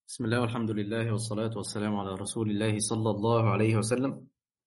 بسم الله والحمد لله والصلاة والسلام على رسول الله صلى الله عليه وسلم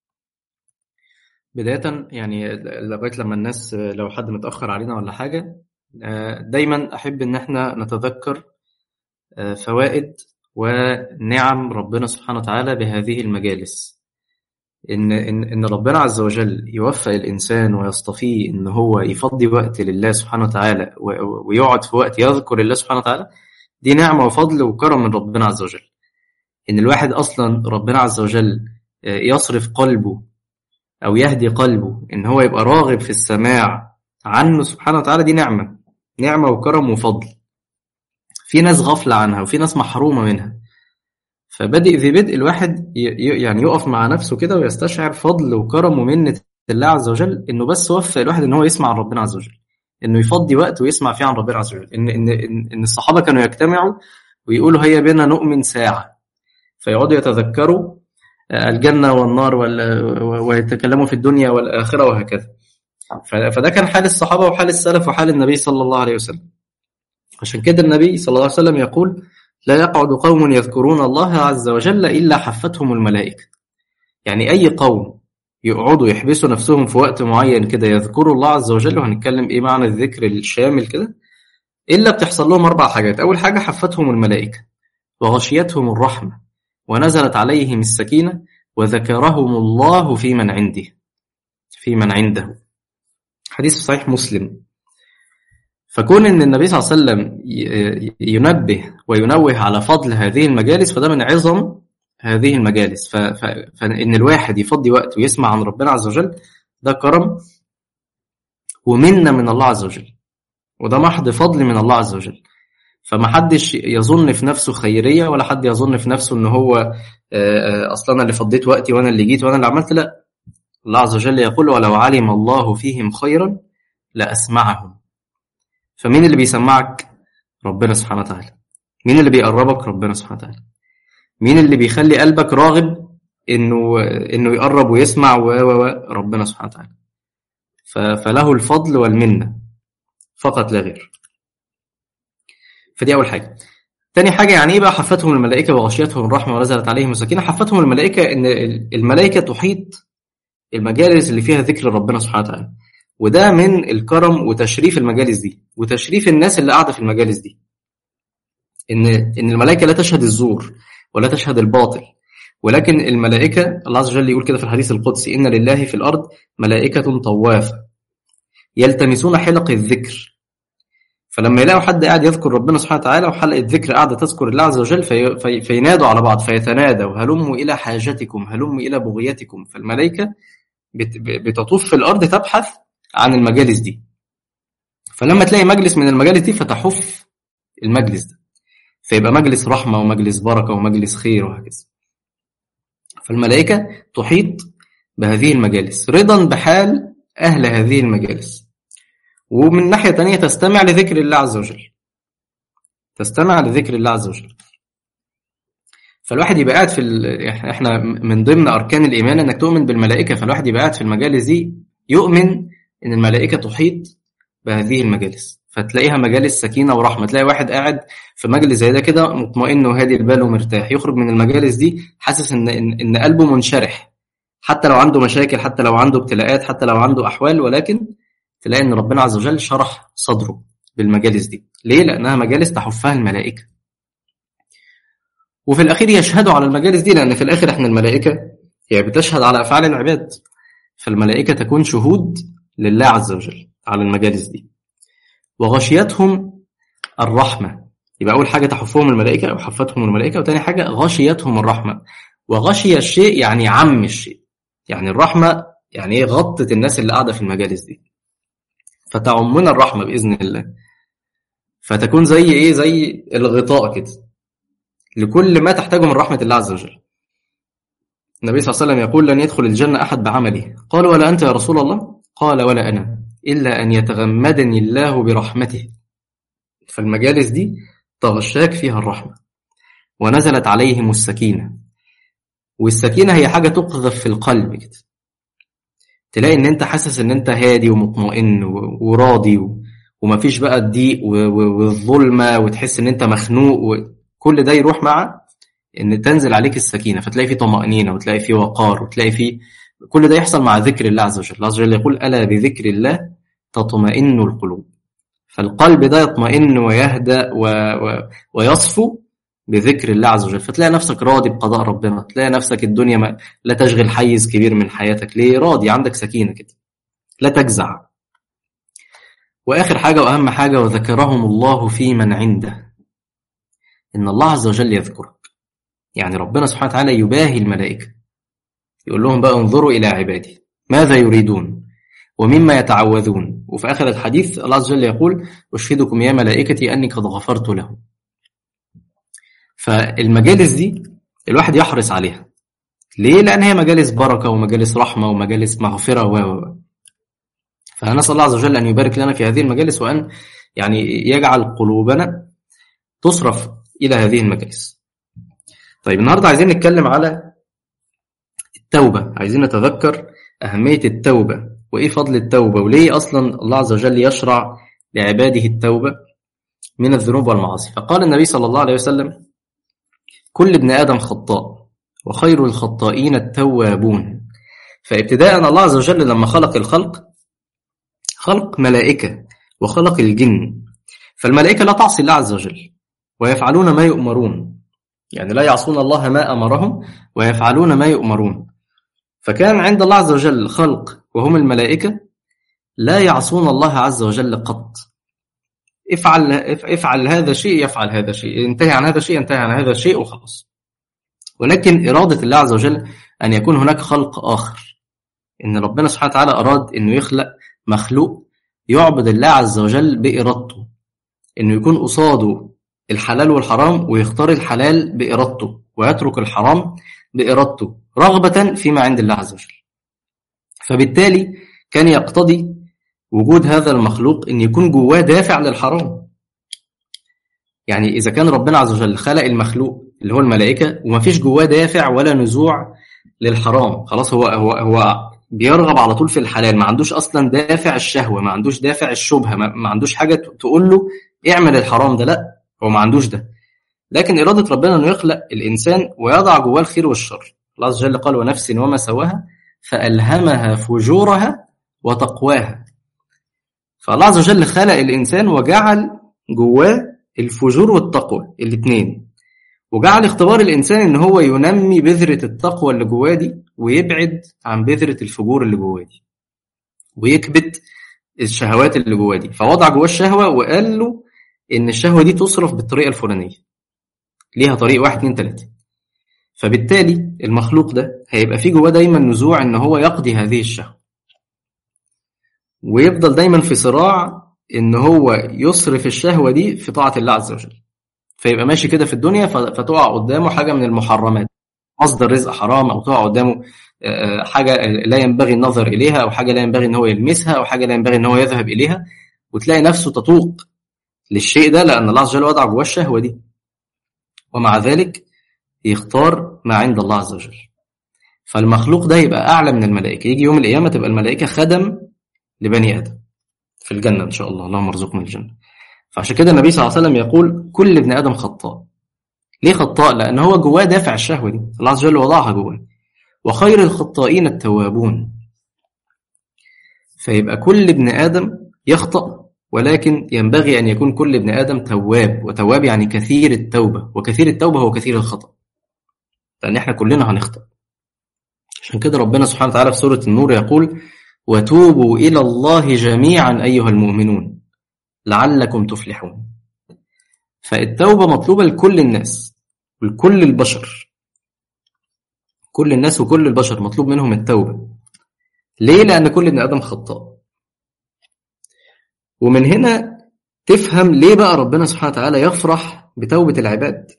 بداية يعني لغاية لما الناس لو حد متأخر علينا ولا حاجة دايما أحب إن احنا نتذكر فوائد ونعم ربنا سبحانه وتعالى بهذه المجالس إن إن إن ربنا عز وجل يوفق الإنسان ويصطفيه إن هو يفضي وقت لله سبحانه وتعالى ويقعد في وقت يذكر الله سبحانه وتعالى دي نعمة وفضل وكرم من ربنا عز وجل إن الواحد أصلا ربنا عز وجل يصرف قلبه أو يهدي قلبه إن هو يبقى راغب في السماع عنه سبحانه وتعالى دي نعمة نعمة وكرم وفضل في ناس غفلة عنها وفي ناس محرومة منها فبدء ذي بدء الواحد يعني يقف مع نفسه كده ويستشعر فضل وكرم ومنة الله عز وجل إنه بس وفق الواحد إن هو يسمع عن ربنا عز وجل انه يفضي وقت ويسمع فيه عن ربنا عز وجل ان ان ان الصحابه كانوا يجتمعوا ويقولوا هيا بنا نؤمن ساعه فيقعدوا يتذكروا الجنه والنار ويتكلموا في الدنيا والاخره وهكذا فده كان حال الصحابه وحال السلف وحال النبي صلى الله عليه وسلم عشان كده النبي صلى الله عليه وسلم يقول لا يقعد قوم يذكرون الله عز وجل الا حفتهم الملائكه يعني اي قوم يقعدوا يحبسوا نفسهم في وقت معين كده يذكروا الله عز وجل وهنتكلم ايه معنى الذكر الشامل كده الا بتحصل لهم اربع حاجات اول حاجه حفتهم الملائكه وغشيتهم الرحمه ونزلت عليهم السكينه وذكرهم الله في من عنده في من عنده حديث صحيح مسلم فكون ان النبي صلى الله عليه وسلم ينبه وينوه على فضل هذه المجالس فده من عظم هذه المجالس ف... ف... فإن الواحد يفضي وقت ويسمع عن ربنا عز وجل ده كرم ومنة من الله عز وجل وده محض فضل من الله عز وجل فما حدش يظن في نفسه خيرية ولا حد يظن في نفسه ان هو اصلا انا اللي فضيت وقتي وانا اللي جيت وانا اللي عملت لا الله عز وجل يقول ولو علم الله فيهم خيرا لأسمعهم فمين اللي بيسمعك ربنا سبحانه وتعالى مين اللي بيقربك ربنا سبحانه وتعالى مين اللي بيخلي قلبك راغب انه انه يقرب ويسمع و ربنا سبحانه وتعالى فله الفضل والمنه فقط لا غير فدي اول حاجه تاني حاجه يعني ايه بقى حفتهم الملائكه وغشيتهم الرحمه ونزلت عليهم السكينه حفتهم الملائكه ان الملائكه تحيط المجالس اللي فيها ذكر ربنا سبحانه وتعالى وده من الكرم وتشريف المجالس دي وتشريف الناس اللي قاعده في المجالس دي ان ان الملائكه لا تشهد الزور ولا تشهد الباطل ولكن الملائكة الله عز وجل يقول كده في الحديث القدسي إن لله في الأرض ملائكة طوافة يلتمسون حلق الذكر فلما يلاقوا حد قاعد يذكر ربنا سبحانه وتعالى وحلقة ذكر قاعدة تذكر الله عز وجل في في فينادوا على بعض فيتنادوا هلموا إلى حاجتكم هلموا إلى بغيتكم فالملائكة بتطوف في الأرض تبحث عن المجالس دي فلما تلاقي مجلس من المجالس دي فتحف المجلس ده فيبقى مجلس رحمة ومجلس بركة ومجلس خير وهكذا فالملائكة تحيط بهذه المجالس رضا بحال أهل هذه المجالس ومن ناحية تانية تستمع لذكر الله عز وجل تستمع لذكر الله عز وجل فالواحد يبقى قاعد في ال... احنا من ضمن اركان الايمان انك تؤمن بالملائكه فالواحد يبقى قاعد في المجالس دي يؤمن ان الملائكه تحيط بهذه المجالس فتلاقيها مجالس سكينه ورحمه تلاقي واحد قاعد في مجلس زي ده كده مطمئن وهادي البال ومرتاح يخرج من المجالس دي حاسس ان ان, إن قلبه منشرح حتى لو عنده مشاكل حتى لو عنده ابتلاءات حتى لو عنده احوال ولكن تلاقي ان ربنا عز وجل شرح صدره بالمجالس دي ليه لانها مجالس تحفها الملائكه وفي الاخير يشهدوا على المجالس دي لان في الاخر احنا الملائكه هي بتشهد على افعال العباد فالملائكه تكون شهود لله عز وجل على المجالس دي وغشيتهم الرحمة يبقى أول حاجة تحفهم الملائكة أو حفتهم الملائكة وتاني حاجة غشيتهم الرحمة وغشي الشيء يعني عم الشيء يعني الرحمة يعني إيه غطت الناس اللي قاعدة في المجالس دي فتعمنا الرحمة بإذن الله فتكون زي إيه زي الغطاء كده لكل ما تحتاجه من رحمة الله عز وجل النبي صلى الله عليه وسلم يقول لن يدخل الجنة أحد بعمله قال ولا أنت يا رسول الله قال ولا أنا إلا أن يتغمدني الله برحمته فالمجالس دي تغشاك فيها الرحمة ونزلت عليهم السكينة والسكينة هي حاجة تقذف في القلب كده تلاقي ان انت حاسس ان انت هادي ومطمئن وراضي ومفيش بقى الضيق والظلمة وتحس ان انت مخنوق كل ده يروح مع ان تنزل عليك السكينه فتلاقي في طمانينه وتلاقي في وقار وتلاقي في كل ده يحصل مع ذكر الله عز وجل الله عز وجل يقول الا بذكر الله تطمئن القلوب فالقلب ده يطمئن ويهدأ و... و... ويصفو بذكر الله عز وجل فتلاقي نفسك راضي بقضاء ربنا تلاقي نفسك الدنيا ما... لا تشغل حيز كبير من حياتك ليه راضي عندك سكينة كده لا تجزع وآخر حاجة وأهم حاجة وذكرهم الله في من عنده إن الله عز وجل يذكرك يعني ربنا سبحانه وتعالى يباهي الملائكة يقول لهم بقى انظروا إلى عبادي ماذا يريدون ومما يتعوذون وفي آخر الحديث الله عز وجل يقول أشهدكم يا ملائكتي أني قد غفرت لهم فالمجالس دي الواحد يحرص عليها ليه؟ لأن هي مجالس بركة ومجالس رحمة ومجالس مغفرة و فنسأل الله عز وجل أن يبارك لنا في هذه المجالس وأن يعني يجعل قلوبنا تصرف إلى هذه المجالس طيب النهاردة عايزين نتكلم على التوبة عايزين نتذكر أهمية التوبة وإيه فضل التوبة وليه أصلا الله عز وجل يشرع لعباده التوبة من الذنوب والمعاصي فقال النبي صلى الله عليه وسلم كل ابن آدم خطاء وخير الخطائين التوابون فابتداء الله عز وجل لما خلق الخلق خلق ملائكة وخلق الجن فالملائكة لا تعصي الله عز وجل ويفعلون ما يؤمرون يعني لا يعصون الله ما أمرهم ويفعلون ما يؤمرون فكان عند الله عز وجل خلق وهم الملائكة لا يعصون الله عز وجل قط افعل افعل هذا شيء يفعل هذا شيء انتهي عن هذا شيء ينتهي عن هذا الشيء وخلاص ولكن إرادة الله عز وجل أن يكون هناك خلق آخر إن ربنا سبحانه وتعالى أراد إنه يخلق مخلوق يعبد الله عز وجل بإرادته إنه يكون قصاده الحلال والحرام ويختار الحلال بإرادته ويترك الحرام بإرادته رغبة فيما عند الله عز وجل فبالتالي كان يقتضي وجود هذا المخلوق ان يكون جواه دافع للحرام يعني اذا كان ربنا عز وجل خلق المخلوق اللي هو الملائكه وما فيش جواه دافع ولا نزوع للحرام خلاص هو هو هو بيرغب على طول في الحلال ما عندوش اصلا دافع الشهوه ما عندوش دافع الشبهه ما, ما عندوش حاجه تقول له اعمل الحرام ده لا هو ما عندوش ده لكن اراده ربنا انه يخلق الانسان ويضع جواه الخير والشر الله عز وجل قال ونفس وما سواها فالهمها فجورها وتقواها فالله عز وجل خلق الإنسان وجعل جواه الفجور والتقوى الاثنين وجعل اختبار الإنسان إن هو ينمي بذرة التقوى اللي جواه دي ويبعد عن بذرة الفجور اللي جواه دي ويكبت الشهوات اللي جواه دي فوضع جواه الشهوة وقال له إن الشهوة دي تصرف بالطريقة الفلانية ليها طريق واحد اتنين تلاتة فبالتالي المخلوق ده هيبقى فيه جواه دايما نزوع إن هو يقضي هذه الشهوة ويفضل دايما في صراع ان هو يصرف الشهوه دي في طاعه الله عز وجل فيبقى ماشي كده في الدنيا فتقع قدامه حاجه من المحرمات مصدر رزق حرام او تقع قدامه حاجه لا ينبغي النظر اليها او حاجه لا ينبغي ان هو يلمسها او حاجه لا ينبغي ان هو يذهب اليها وتلاقي نفسه تطوق للشيء ده لان الله عز وجل وضع جواه الشهوه دي ومع ذلك يختار ما عند الله عز وجل فالمخلوق ده يبقى اعلى من الملائكه يجي يوم القيامه تبقى الملائكه خدم لبني آدم في الجنة إن شاء الله اللهم ارزقنا الجنة فعشان كده النبي صلى الله عليه وسلم يقول كل ابن آدم خطاء ليه خطاء؟ لأن هو جواه دافع الشهوة دي الله عز وجل وضعها جواه وخير الخطائين التوابون فيبقى كل ابن آدم يخطأ ولكن ينبغي أن يكون كل ابن آدم تواب وتواب يعني كثير التوبة وكثير التوبة هو كثير الخطأ لأن احنا كلنا هنخطأ عشان كده ربنا سبحانه وتعالى في سورة النور يقول وتوبوا إلى الله جميعا أيها المؤمنون لعلكم تفلحون فالتوبة مطلوبة لكل الناس ولكل البشر كل الناس وكل البشر مطلوب منهم التوبة ليه؟ لأن كل ابن آدم خطاء ومن هنا تفهم ليه بقى ربنا سبحانه وتعالى يفرح بتوبة العباد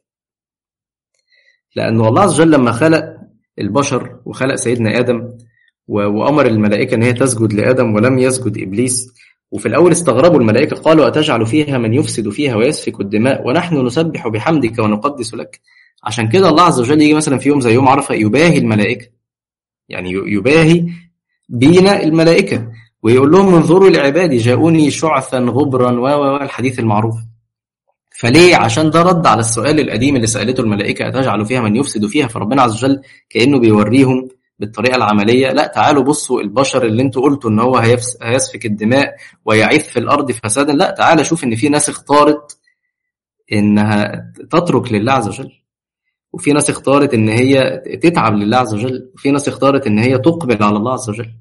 لأنه الله عز وجل لما خلق البشر وخلق سيدنا آدم وأمر الملائكة أن هي تسجد لآدم ولم يسجد إبليس وفي الأول استغربوا الملائكة قالوا أتجعل فيها من يفسد فيها ويسفك الدماء ونحن نسبح بحمدك ونقدس لك عشان كده الله عز وجل يجي مثلا في يوم زي يوم عرفة يباهي الملائكة يعني يباهي بينا الملائكة ويقول لهم انظروا لعبادي جاءوني شعثا غبرا و الحديث المعروف فليه عشان ده رد على السؤال القديم اللي سألته الملائكة أتجعل فيها من يفسد فيها فربنا عز وجل كأنه بيوريهم بالطريقة العملية لا تعالوا بصوا البشر اللي انتوا قلتوا ان هو هيسفك الدماء ويعيث في الأرض فسادا لا تعالى شوف ان في ناس اختارت انها تترك لله عز وجل وفي ناس اختارت ان هي تتعب لله عز وجل وفي ناس اختارت ان هي تقبل على الله عز وجل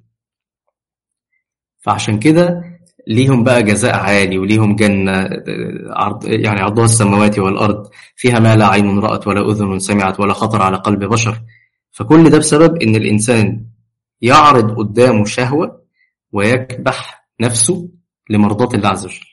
فعشان كده ليهم بقى جزاء عالي وليهم جنة عرض يعني عرضها السماوات والأرض فيها ما لا عين رأت ولا أذن سمعت ولا خطر على قلب بشر فكل ده بسبب إن الإنسان يعرض قدامه شهوة ويكبح نفسه لمرضاة الله عز وجل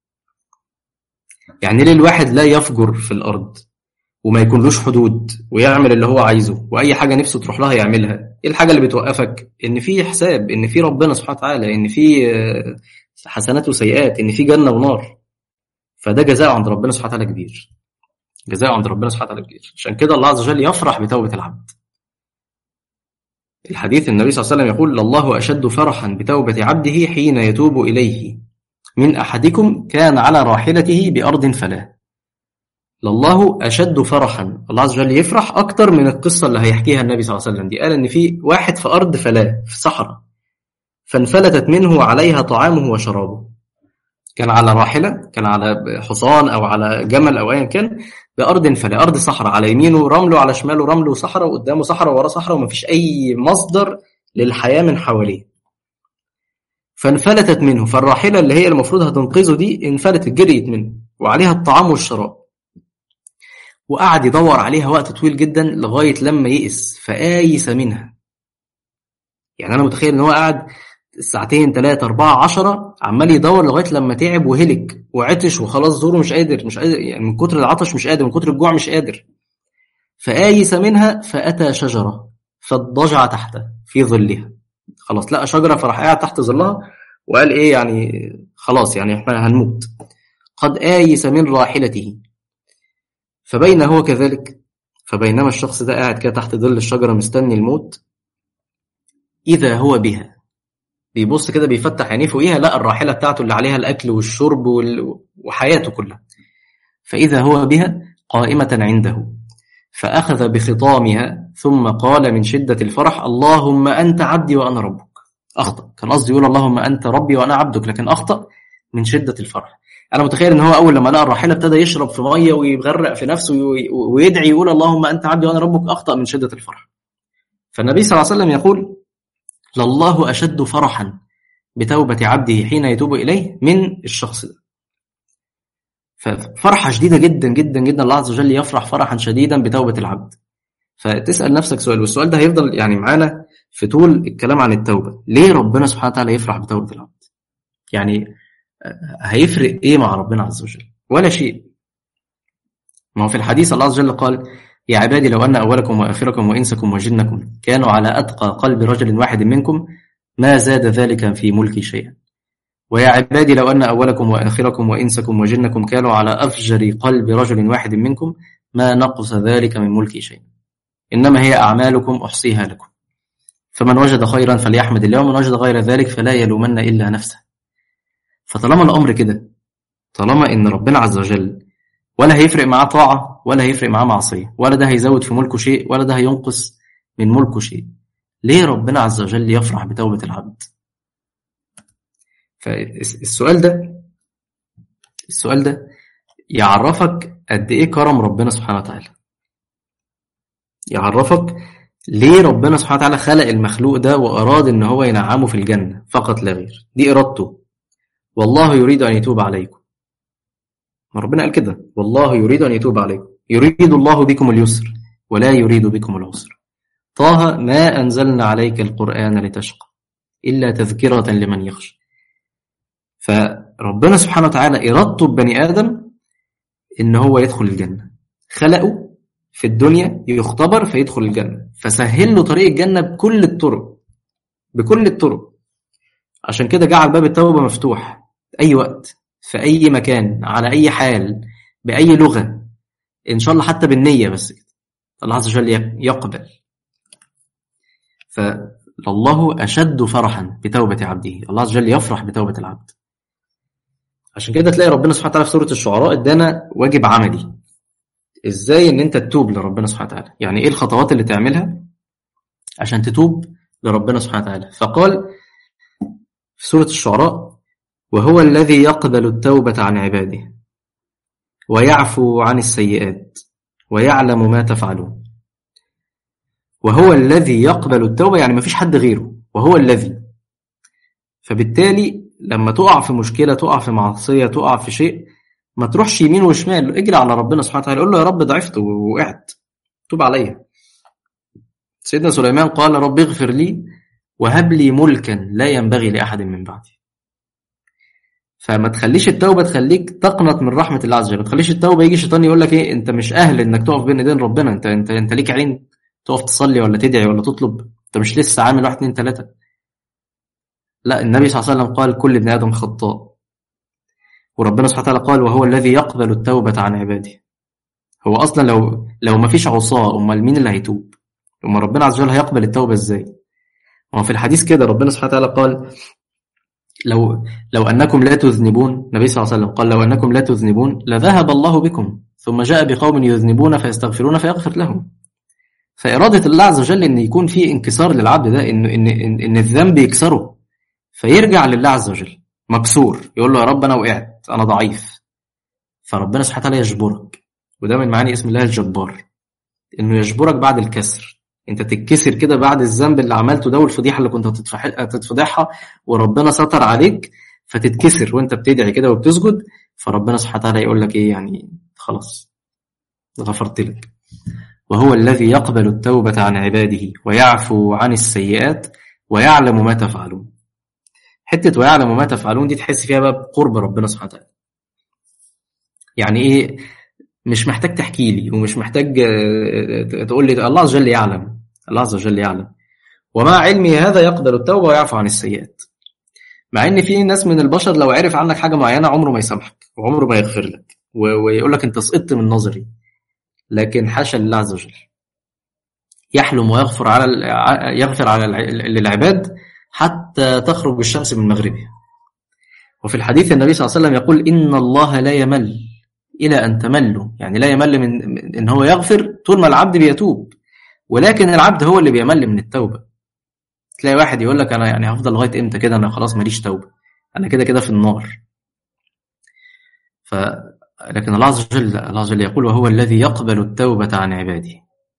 يعني ليه الواحد لا يفجر في الأرض وما يكونلوش حدود ويعمل اللي هو عايزه واي حاجه نفسه تروح لها يعملها ايه الحاجه اللي بتوقفك ان في حساب ان في ربنا سبحانه وتعالى ان في حسنات وسيئات ان في جنه ونار فده جزاء عند ربنا سبحانه وتعالى كبير جزاء عند ربنا سبحانه وتعالى كبير عشان كده الله عز وجل يفرح بتوبه العبد الحديث النبي صلى الله عليه وسلم يقول الله اشد فرحا بتوبه عبده حين يتوب اليه من احدكم كان على راحلته بارض فلا لله أشد فرحا الله عز وجل يفرح أكتر من القصة اللي هيحكيها النبي صلى الله عليه وسلم دي قال إن في واحد في أرض فلا في صحراء فانفلتت منه عليها طعامه وشرابه كان على راحلة كان على حصان أو على جمل أو أيا كان بأرض فلا أرض صحراء على يمينه رمل وعلى شماله رمل وصحراء وقدامه صحراء وراه صحراء ومفيش أي مصدر للحياة من حواليه فانفلتت منه فالراحلة اللي هي المفروض هتنقذه دي انفلتت جريت منه وعليها الطعام والشراب وقعد يدور عليها وقت طويل جدا لغاية لما يئس فآيس منها يعني أنا متخيل إن هو قعد ساعتين ثلاثة أربعة عشرة عمال يدور لغاية لما تعب وهلك وعطش وخلاص زوره مش قادر مش قادر يعني من كتر العطش مش قادر من كتر الجوع مش قادر فآيس منها فأتى شجرة فاضطجع تحتها في ظلها خلاص لقى شجرة فراح قاعد تحت ظلها وقال إيه يعني خلاص يعني إحنا هنموت قد آيس من راحلته فبين هو كذلك فبينما الشخص ده قاعد كده تحت ظل الشجرة مستني الموت إذا هو بها بيبص كده بيفتح عينيه فوقيها لقى الراحلة بتاعته اللي عليها الأكل والشرب وال... وحياته كلها فإذا هو بها قائمة عنده فأخذ بخطامها ثم قال من شدة الفرح اللهم أنت عبدي وأنا ربك أخطأ كان قصدي يقول اللهم أنت ربي وأنا عبدك لكن أخطأ من شدة الفرح انا متخيل ان هو اول لما لقى الراحله ابتدى يشرب في ميه ويغرق في نفسه ويدعي يقول اللهم انت عبدي وانا ربك اخطا من شده الفرح فالنبي صلى الله عليه وسلم يقول لله اشد فرحا بتوبه عبده حين يتوب اليه من الشخص ده ففرحه شديده جدا جدا جدا الله عز وجل يفرح فرحا شديدا بتوبه العبد فتسال نفسك سؤال والسؤال ده هيفضل يعني معانا في طول الكلام عن التوبه ليه ربنا سبحانه وتعالى يفرح بتوبه العبد يعني هيفرق ايه مع ربنا عز وجل ولا شيء ما هو في الحديث الله عز وجل قال يا عبادي لو أن أولكم وآخركم وإنسكم وجنكم كانوا على أتقى قلب رجل واحد منكم ما زاد ذلك في ملكي شيئا ويا عبادي لو أن أولكم وآخركم وإنسكم وجنكم كانوا على أفجر قلب رجل واحد منكم ما نقص ذلك من ملكي شيئا إنما هي أعمالكم أحصيها لكم فمن وجد خيرا فليحمد الله ومن وجد غير ذلك فلا يلومن إلا نفسه فطالما الأمر كده طالما إن ربنا عز وجل ولا هيفرق معاه طاعة ولا هيفرق معاه معصية ولا ده هيزود في ملكه شيء ولا ده هينقص من ملكه شيء ليه ربنا عز وجل يفرح بتوبة العبد فالسؤال ده السؤال ده يعرفك قد ايه كرم ربنا سبحانه وتعالى يعرفك ليه ربنا سبحانه وتعالى خلق المخلوق ده وأراد إن هو ينعمه في الجنة فقط لا غير دي إرادته والله يريد أن يتوب عليكم ما ربنا قال كده والله يريد أن يتوب عليكم يريد الله بكم اليسر ولا يريد بكم العسر طه ما أنزلنا عليك القرآن لتشقى إلا تذكرة لمن يخشى فربنا سبحانه وتعالى إرادته ببني آدم إن هو يدخل الجنة خلقه في الدنيا يختبر فيدخل الجنة فسهل له طريق الجنة بكل الطرق بكل الطرق عشان كده جعل باب التوبة مفتوح أي وقت في أي مكان على أي حال بأي لغة إن شاء الله حتى بالنية بس كده الله عز وجل يقبل فالله أشد فرحا بتوبة عبده الله عز وجل يفرح بتوبة العبد عشان كده تلاقي ربنا سبحانه وتعالى في سورة الشعراء ادانا واجب عملي ازاي ان انت تتوب لربنا سبحانه وتعالى يعني ايه الخطوات اللي تعملها عشان تتوب لربنا سبحانه وتعالى فقال في سورة الشعراء وهو الذي يقبل التوبة عن عباده ويعفو عن السيئات ويعلم ما تفعلون وهو الذي يقبل التوبة يعني ما فيش حد غيره وهو الذي فبالتالي لما تقع في مشكلة تقع في معصية تقع في شيء ما تروحش يمين وشمال اجري على ربنا سبحانه وتعالى قول له يا رب ضعفت ووقعت توب عليا سيدنا سليمان قال رب اغفر لي وهب لي ملكا لا ينبغي لأحد من بعدي فما تخليش التوبة تخليك تقنط من رحمة الله عز وجل ما تخليش التوبة يجي الشيطان يقول لك ايه انت مش اهل انك تقف بين ايدين ربنا انت انت انت ليك عين تقف تصلي ولا تدعي ولا تطلب انت مش لسه عامل واحد اتنين تلاتة لا النبي صلى الله عليه وسلم قال كل ابن ادم خطاء وربنا سبحانه وتعالى قال وهو الذي يقبل التوبة عن عباده هو اصلا لو لو ما فيش عصاة امال مين اللي هيتوب امال ربنا عز وجل هيقبل التوبة ازاي هو في الحديث كده ربنا سبحانه وتعالى قال لو لو انكم لا تذنبون النبي صلى الله عليه وسلم قال لو انكم لا تذنبون لذهب الله بكم ثم جاء بقوم يذنبون فيستغفرون فيغفر لهم فإرادة الله عز وجل إن يكون في انكسار للعبد ده إن إن إن, إن الذنب يكسره فيرجع لله عز وجل مكسور يقول له يا رب أنا وقعت أنا ضعيف فربنا سبحانه وتعالى يجبرك وده من معاني اسم الله الجبار إنه يجبرك بعد الكسر انت تتكسر كده بعد الذنب اللي عملته ده والفضيحه اللي كنت هتتفضحها وربنا ستر عليك فتتكسر وانت بتدعي كده وبتسجد فربنا سبحانه وتعالى يقول لك ايه يعني خلاص غفرت لك وهو الذي يقبل التوبة عن عباده ويعفو عن السيئات ويعلم ما تفعلون حتة ويعلم ما تفعلون دي تحس فيها بقى بقرب ربنا سبحانه وتعالى يعني ايه مش محتاج تحكي لي ومش محتاج تقول لي الله عز وجل يعلم الله عز وجل يعلم ومع علمه هذا يقبل التوبة ويعفو عن السيئات مع ان في ناس من البشر لو عرف عنك حاجة معينة عمره ما يسامحك وعمره ما يغفر لك ويقول لك انت سقطت من نظري لكن حاشا لله عز وجل يحلم ويغفر على يغفر على للعباد حتى تخرج الشمس من مغربها وفي الحديث النبي صلى الله عليه وسلم يقول إن الله لا يمل إلى أن تملوا يعني لا يمل من إن هو يغفر طول ما العبد بيتوب ولكن العبد هو اللي بيمل من التوبة تلاقي واحد يقول لك أنا يعني هفضل لغاية إمتى كده أنا خلاص ماليش توبة أنا كده كده في النار ف لكن الله عز وجل الله عز وجل يقول وهو الذي يقبل التوبة عن عباده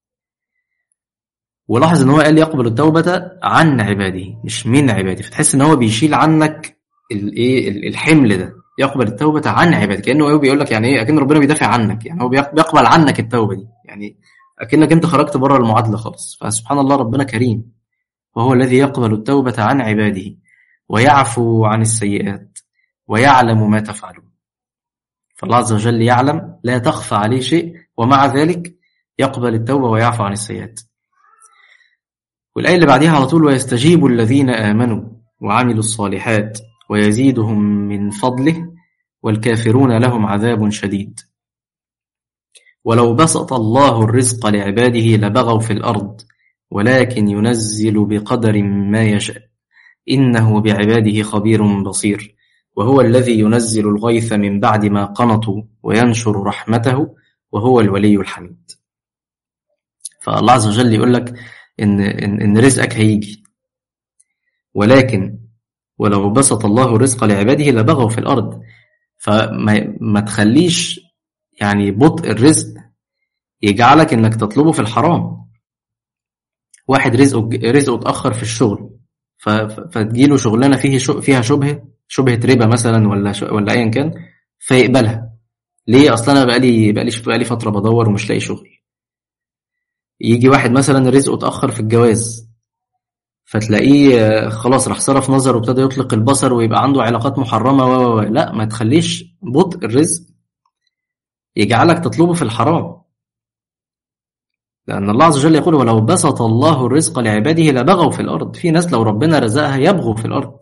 ولاحظ ان هو قال يقبل التوبة عن عباده مش من عباده فتحس ان هو بيشيل عنك الايه الحمل ده يقبل التوبة عن عباده كانه هو بيقول لك يعني ايه اكن ربنا بيدافع عنك يعني هو بيقبل عنك التوبة دي يعني اكنك انت خرجت بره المعادلة خالص فسبحان الله ربنا كريم وهو الذي يقبل التوبة عن عباده ويعفو عن السيئات ويعلم ما تفعلون فالله عز وجل يعلم لا تخفى عليه شيء ومع ذلك يقبل التوبة ويعفو عن السيئات والآية اللي بعديها على طول ويستجيب الذين آمنوا وعملوا الصالحات ويزيدهم من فضله والكافرون لهم عذاب شديد ولو بسط الله الرزق لعباده لبغوا في الأرض ولكن ينزل بقدر ما يشاء إنه بعباده خبير بصير وهو الذي ينزل الغيث من بعد ما قنطوا وينشر رحمته وهو الولي الحميد فالله عز وجل يقول لك إن, إن, إن رزقك هيجي ولكن ولو بسط الله الرزق لعباده لبغوا في الأرض فما ما تخليش يعني بطء الرزق يجعلك إنك تطلبه في الحرام واحد رزقه رزقه اتأخر في الشغل فتجيله شغلانة فيه فيها شبهة شبهة ربا مثلا ولا ولا أيا كان فيقبلها ليه أصلا أنا بقالي بقالي بقالي فترة بدور ومش لاقي شغل يجي واحد مثلا رزقه اتأخر في الجواز فتلاقيه خلاص راح صرف نظر وابتدى يطلق البصر ويبقى عنده علاقات محرمة و لا ما تخليش بطء الرزق يجعلك تطلبه في الحرام لأن الله عز وجل يقول ولو بسط الله الرزق لعباده لبغوا في الأرض في ناس لو ربنا رزقها يبغوا في الأرض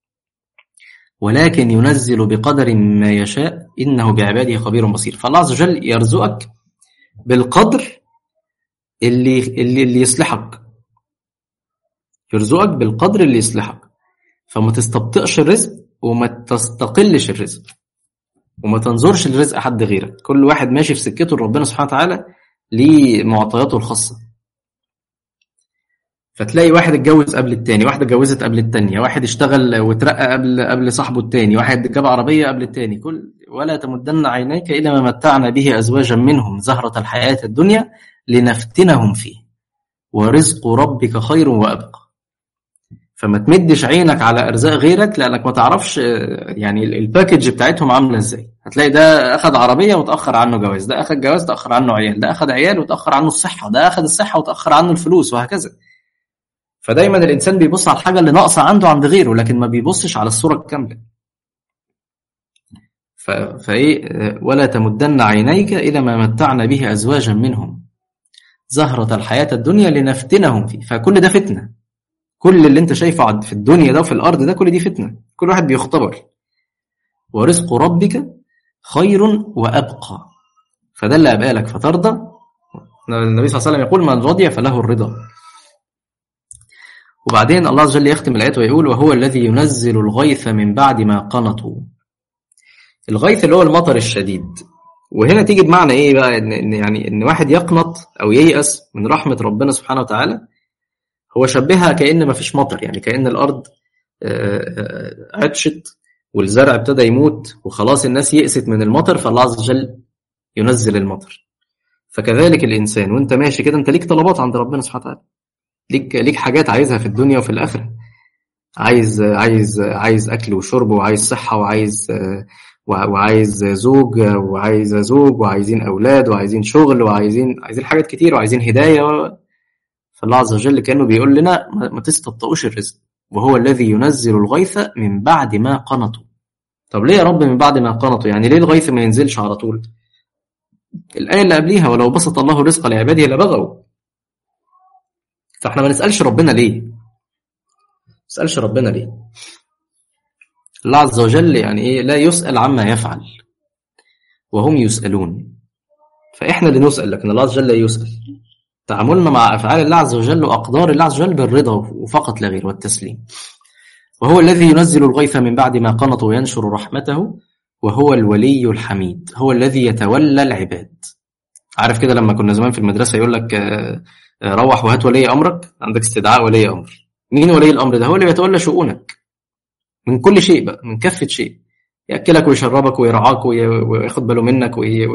ولكن ينزل بقدر ما يشاء إنه بعباده خبير بصير فالله عز وجل يرزقك بالقدر اللي اللي, اللي يصلحك يرزقك بالقدر اللي يصلحك فما تستبطئش الرزق وما تستقلش الرزق وما تنظرش لرزق حد غيرك كل واحد ماشي في سكته لربنا سبحانه وتعالى ليه معطياته الخاصة فتلاقي واحد اتجوز قبل التاني واحدة اتجوزت قبل التانية واحد اشتغل وترقى قبل قبل صاحبه التاني واحد جاب عربية قبل التاني كل ولا تمدن عينيك إلى ما متعنا به أزواجا منهم زهرة الحياة الدنيا لنفتنهم فيه ورزق ربك خير وأبقى فما تمدش عينك على ارزاق غيرك لانك ما تعرفش يعني الباكج بتاعتهم عامله ازاي هتلاقي ده اخذ عربيه وتاخر عنه جواز ده اخذ جواز تاخر عنه عيال ده اخذ عيال وتاخر عنه الصحه ده اخذ الصحه وتاخر عنه الفلوس وهكذا فدايما الانسان بيبص على الحاجه اللي ناقصه عنده عند غيره لكن ما بيبصش على الصوره الكامله فايه ولا تمدن عينيك الى ما متعنا به ازواجا منهم زهرة الحياة الدنيا لنفتنهم فيه فكل ده فتنة كل اللي انت شايفه في الدنيا ده وفي الارض ده كل دي فتنه كل واحد بيختبر ورزق ربك خير وابقى فده اللي ابقى لك فترضى النبي صلى الله عليه وسلم يقول من رضي فله الرضا وبعدين الله عز وجل يختم الايات ويقول وهو الذي ينزل الغيث من بعد ما قنطوا الغيث اللي هو المطر الشديد وهنا تيجي بمعنى ايه بقى ان يعني ان واحد يقنط او ييأس من رحمه ربنا سبحانه وتعالى هو شبهها كأن ما فيش مطر يعني كأن الأرض عطشت والزرع ابتدى يموت وخلاص الناس يئست من المطر فالله عز وجل ينزل المطر فكذلك الإنسان وانت ماشي كده انت ليك طلبات عند ربنا سبحانه وتعالى ليك ليك حاجات عايزها في الدنيا وفي الآخرة عايز عايز عايز أكل وشرب وعايز صحة وعايز وعايز زوج وعايز زوج وعايزين أولاد وعايزين شغل وعايزين عايزين حاجات كتير وعايزين هداية فالله عز وجل كانه بيقول لنا ما تستبطئوش الرزق وهو الذي ينزل الغيث من بعد ما قنطوا طب ليه يا رب من بعد ما قنطوا يعني ليه الغيث ما ينزلش على طول الآية اللي قبليها ولو بسط الله الرزق لعباده لبغوا فاحنا ما نسألش ربنا ليه ما نسألش ربنا ليه الله عز وجل يعني ايه لا يسأل عما يفعل وهم يسألون فاحنا اللي نسأل لكن الله عز وجل لا يسأل تعاملنا مع أفعال الله عز وجل وأقدار الله عز وجل بالرضا وفقط لا غير والتسليم وهو الذي ينزل الغيث من بعد ما قنط وينشر رحمته وهو الولي الحميد هو الذي يتولى العباد عارف كده لما كنا زمان في المدرسة يقول لك روح وهات ولي أمرك عندك استدعاء ولي أمر مين ولي الأمر ده هو اللي بيتولى شؤونك من كل شيء بقى من كافة شيء يأكلك ويشربك ويرعاك وياخد باله منك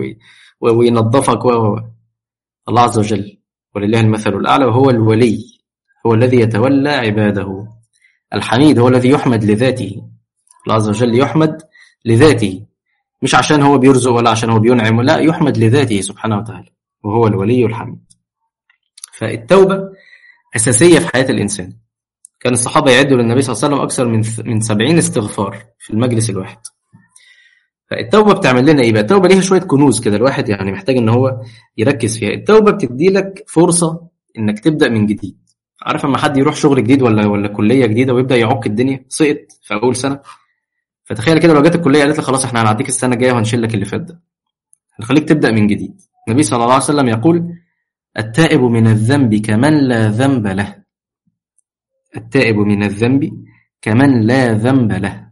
وينظفك و الله عز وجل ولله المثل الأعلى وهو الولي هو الذي يتولى عباده الحميد هو الذي يحمد لذاته الله عز وجل يحمد لذاته مش عشان هو بيرزق ولا عشان هو بينعم لا يحمد لذاته سبحانه وتعالى وهو الولي الحميد فالتوبة أساسية في حياة الإنسان كان الصحابة يعدوا للنبي صلى الله عليه وسلم أكثر من من 70 استغفار في المجلس الواحد فالتوبة بتعمل لنا إيه بقى؟ التوبة ليها شوية كنوز كده الواحد يعني محتاج إن هو يركز فيها التوبة بتدي لك فرصة إنك تبدأ من جديد عارف لما حد يروح شغل جديد ولا ولا كلية جديدة ويبدأ يعك الدنيا سقط في أول سنة فتخيل كده لو جت الكلية قالت لك خلاص إحنا هنعديك السنة الجاية وهنشيل لك اللي فات ده هنخليك تبدأ من جديد النبي صلى الله عليه وسلم يقول التائب من الذنب كمن لا ذنب له التائب من الذنب كمن لا ذنب له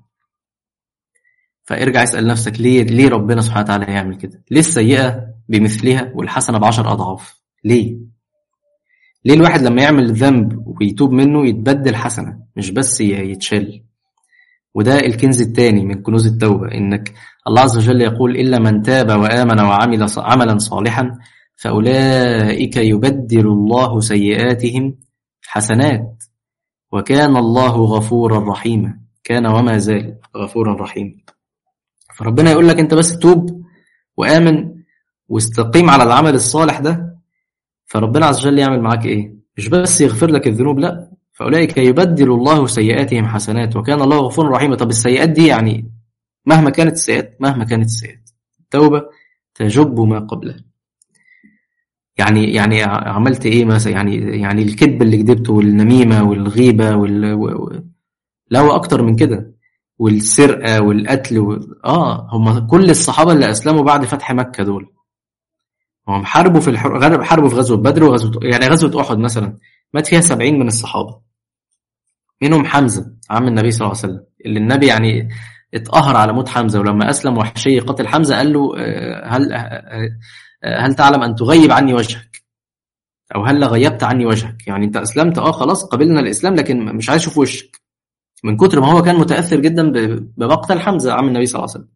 فارجع اسأل نفسك ليه ليه ربنا سبحانه وتعالى يعمل كده ليه السيئة بمثلها والحسنة بعشر أضعاف ليه ليه الواحد لما يعمل ذنب ويتوب منه يتبدل حسنة مش بس يتشال وده الكنز الثاني من كنوز التوبة إنك الله عز وجل يقول إلا من تاب وآمن وعمل عملا صالحا فأولئك يبدل الله سيئاتهم حسنات وكان الله غفورا رحيما كان وما زال غفورا رحيما فربنا يقول لك انت بس توب وآمن واستقيم على العمل الصالح ده فربنا عز وجل يعمل معاك ايه مش بس يغفر لك الذنوب لا فأولئك يبدل الله سيئاتهم حسنات وكان الله غفورا رحيما طب السيئات دي يعني مهما كانت السيئات مهما كانت السيئات التوبة تجب ما قبلها يعني يعني عملت ايه مثلا يعني يعني الكذب اللي كذبته والنميمه والغيبه وال و... لا هو اكتر من كده والسرقه والقتل و... اه هم كل الصحابه اللي اسلموا بعد فتح مكه دول هم حاربوا في الحر... حاربوا في غزوه بدر وغزوه يعني غزوه احد مثلا مات فيها 70 من الصحابه منهم حمزه عم النبي صلى الله عليه وسلم اللي النبي يعني اتقهر على موت حمزه ولما اسلم وحشي قتل حمزه قال له آه، هل آه، آه، هل تعلم ان تغيب عني وجهك او هل غيبت عني وجهك يعني انت اسلمت اه خلاص قبلنا الاسلام لكن مش عايز اشوف وشك من كتر ما هو كان متاثر جدا ب- بمقتل حمزه عم النبي صلى الله عليه وسلم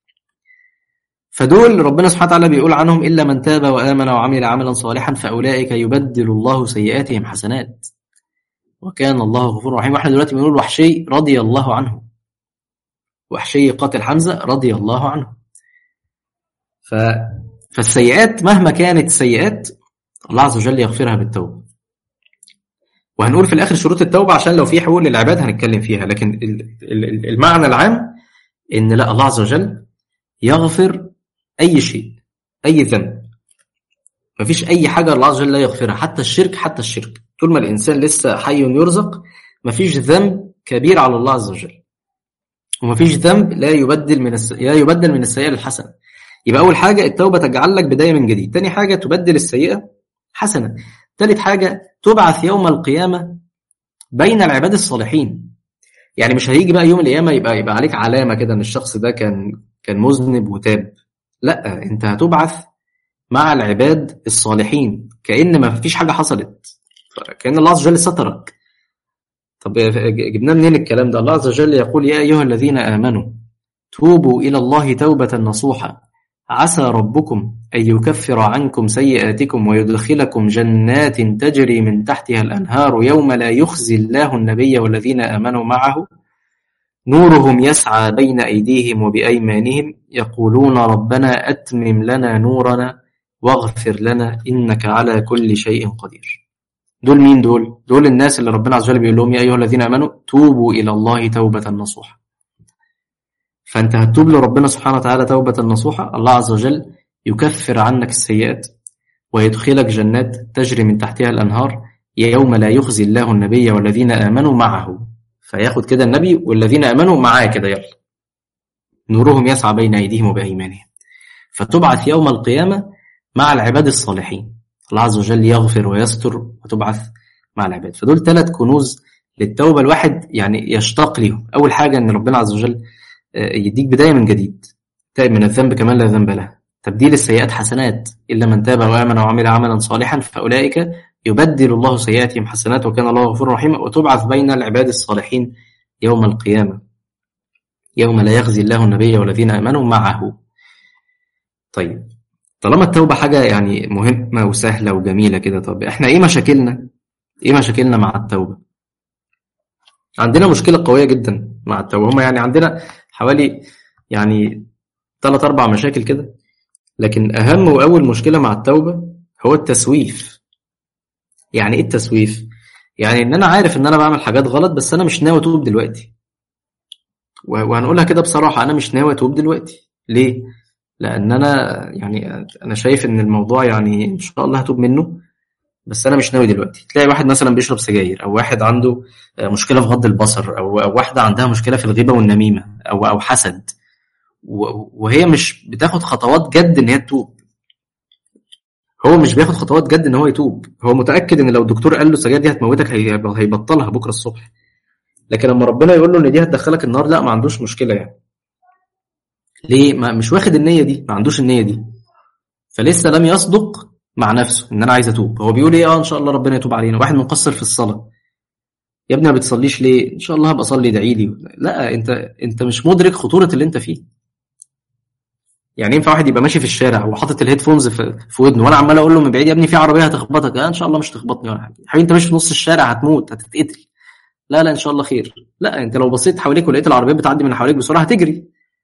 فدول ربنا سبحانه وتعالى بيقول عنهم الا من تاب وامن وعمل عملا صالحا فاولئك يبدل الله سيئاتهم حسنات وكان الله غفورا رحيما واحنا دلوقتي بنقول وحشي رضي الله عنه وحشي قاتل حمزه رضي الله عنه ف... فالسيئات مهما كانت السيئات الله عز وجل يغفرها بالتوبه وهنقول في الاخر شروط التوبه عشان لو في حقوق للعباد هنتكلم فيها لكن ال- ال- المعنى العام ان لا الله عز وجل يغفر اي شيء اي ذنب مفيش اي حاجه الله عز وجل لا يغفرها حتى الشرك حتى الشرك طول ما الانسان لسه حي يرزق مفيش ذنب كبير على الله عز وجل ومفيش ذنب لا يبدل من الس... لا يبدل من السيئه للحسنه يبقى اول حاجه التوبه تجعل لك بدايه من جديد تاني حاجه تبدل السيئه حسنه تالت حاجه تبعث يوم القيامه بين العباد الصالحين يعني مش هيجي بقى يوم القيامه يبقى يبقى عليك علامه كده ان الشخص ده كان كان مذنب وتاب لا انت هتبعث مع العباد الصالحين كأن ما فيش حاجة حصلت كأن الله عز وجل سترك طب جبنا منين الكلام ده الله عز وجل يقول يا أيها الذين آمنوا توبوا إلى الله توبة نصوحا عسى ربكم أن يكفر عنكم سيئاتكم ويدخلكم جنات تجري من تحتها الأنهار يوم لا يخزي الله النبي والذين آمنوا معه نورهم يسعى بين أيديهم وبأيمانهم يقولون ربنا أتمم لنا نورنا واغفر لنا إنك على كل شيء قدير دول مين دول؟ دول الناس اللي ربنا عز وجل بيقول لهم يا أيها الذين آمنوا توبوا إلى الله توبة نصوحا فأنت هتتوب لربنا سبحانه وتعالى توبة نصوحا الله عز وجل يكفر عنك السيئات ويدخلك جنات تجري من تحتها الأنهار يوم لا يخزي الله النبي والذين آمنوا معه فياخد كده النبي والذين آمنوا معاه كده يلا نورهم يسعى بين أيديهم وبأيمانهم فتبعث يوم القيامة مع العباد الصالحين الله عز وجل يغفر ويستر وتبعث مع العباد فدول ثلاث كنوز للتوبة الواحد يعني يشتاق ليهم أول حاجة أن ربنا عز وجل يديك بداية من جديد تائب من الذنب كمان لا ذنب له تبديل السيئات حسنات إلا من تاب وآمن وعمل عملا صالحا فأولئك يبدل الله سيئاتهم حسنات وكان الله غفورا رحيما وتبعث بين العباد الصالحين يوم القيامة يوم لا يخزي الله النبي والذين آمنوا معه طيب طالما التوبة حاجة يعني مهمة وسهلة وجميلة كده طب احنا ايه مشاكلنا ايه مشاكلنا مع التوبة عندنا مشكلة قوية جدا مع التوبة هما يعني عندنا حوالي يعني ثلاث أربع مشاكل كده لكن أهم وأول مشكلة مع التوبة هو التسويف يعني إيه التسويف؟ يعني إن أنا عارف إن أنا بعمل حاجات غلط بس أنا مش ناوي أتوب دلوقتي وهنقولها كده بصراحة أنا مش ناوي أتوب دلوقتي ليه؟ لأن أنا يعني أنا شايف إن الموضوع يعني إن شاء الله هتوب منه بس أنا مش ناوي دلوقتي تلاقي واحد مثلا بيشرب سجاير أو واحد عنده مشكلة في غض البصر أو أو واحدة عندها مشكلة في الغيبة والنميمة أو أو حسد وهي مش بتاخد خطوات جد إن هي تتوب هو مش بياخد خطوات جد ان هو يتوب هو متاكد ان لو الدكتور قال له السجاير دي هتموتك هيبطلها بكره الصبح لكن لما ربنا يقول له ان دي هتدخلك النار لا ما عندوش مشكله يعني ليه ما مش واخد النيه دي ما عندوش النيه دي فلسه لم يصدق مع نفسه ان انا عايز اتوب هو بيقول ايه اه ان شاء الله ربنا يتوب علينا واحد مقصر في الصلاه يا ابني ما بتصليش ليه ان شاء الله هبقى اصلي ادعي لي لا انت انت مش مدرك خطوره اللي انت فيه يعني ينفع واحد يبقى ماشي في الشارع وحاطط الهيدفونز في, في ودنه وانا عمال اقول له من بعيد يا ابني في عربيه هتخبطك آه ان شاء الله مش تخبطني ولا حاجه حبيبي انت ماشي في نص الشارع هتموت هتتقتل لا لا ان شاء الله خير لا انت لو بصيت حواليك ولقيت العربيات بتعدي من حواليك بسرعه هتجري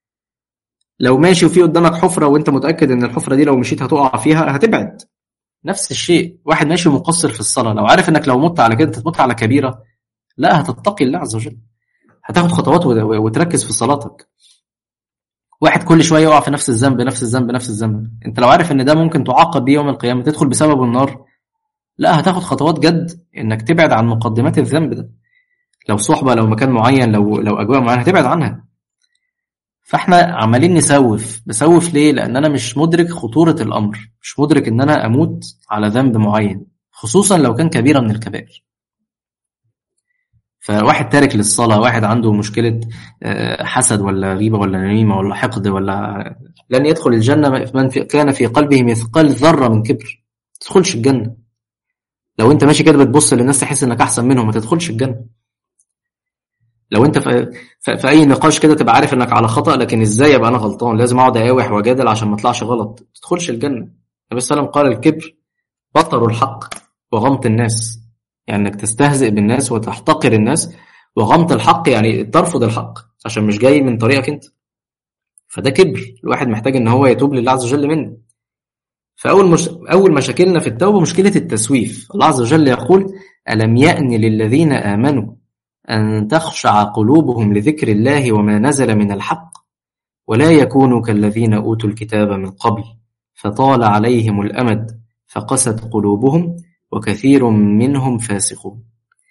لو ماشي وفي قدامك حفره وانت متاكد ان الحفره دي لو مشيت هتقع فيها هتبعد نفس الشيء واحد ماشي مقصر في الصلاه لو عارف انك لو مت على كده تموت على كبيره لا هتتقي الله عز وجل هتاخد خطوات وتركز في صلاتك واحد كل شويه يقع في نفس الذنب نفس الذنب نفس الذنب انت لو عارف ان ده ممكن تعاقب بيه يوم القيامه تدخل بسببه النار لا هتاخد خطوات جد انك تبعد عن مقدمات الذنب ده لو صحبه لو مكان معين لو لو اجواء معينه هتبعد عنها فاحنا عمالين نسوف بسوف ليه لان انا مش مدرك خطوره الامر مش مدرك ان انا اموت على ذنب معين خصوصا لو كان كبيره من الكبائر فواحد تارك للصلاة واحد عنده مشكلة آه، حسد ولا غيبة ولا نميمة ولا حقد ولا لن يدخل الجنة من في كان في قلبه مثقال ذرة من كبر ما تدخلش الجنة لو انت ماشي كده بتبص للناس تحس انك احسن منهم ما تدخلش الجنة لو انت في, في, في اي نقاش كده تبقى عارف انك على خطأ لكن ازاي ابقى انا غلطان لازم اقعد اقاوح واجادل عشان ما اطلعش غلط ما تدخلش الجنة النبي صلى الله عليه وسلم قال الكبر بطر الحق وغمط الناس يعني انك تستهزئ بالناس وتحتقر الناس وغمط الحق يعني ترفض الحق عشان مش جاي من طريقك انت فده كبر الواحد محتاج ان هو يتوب لله عز وجل منه فاول مش... اول مشاكلنا في التوبه مشكله التسويف الله عز وجل يقول الم يأن للذين امنوا ان تخشع قلوبهم لذكر الله وما نزل من الحق ولا يكونوا كالذين اوتوا الكتاب من قبل فطال عليهم الامد فقست قلوبهم وكثير منهم فاسقون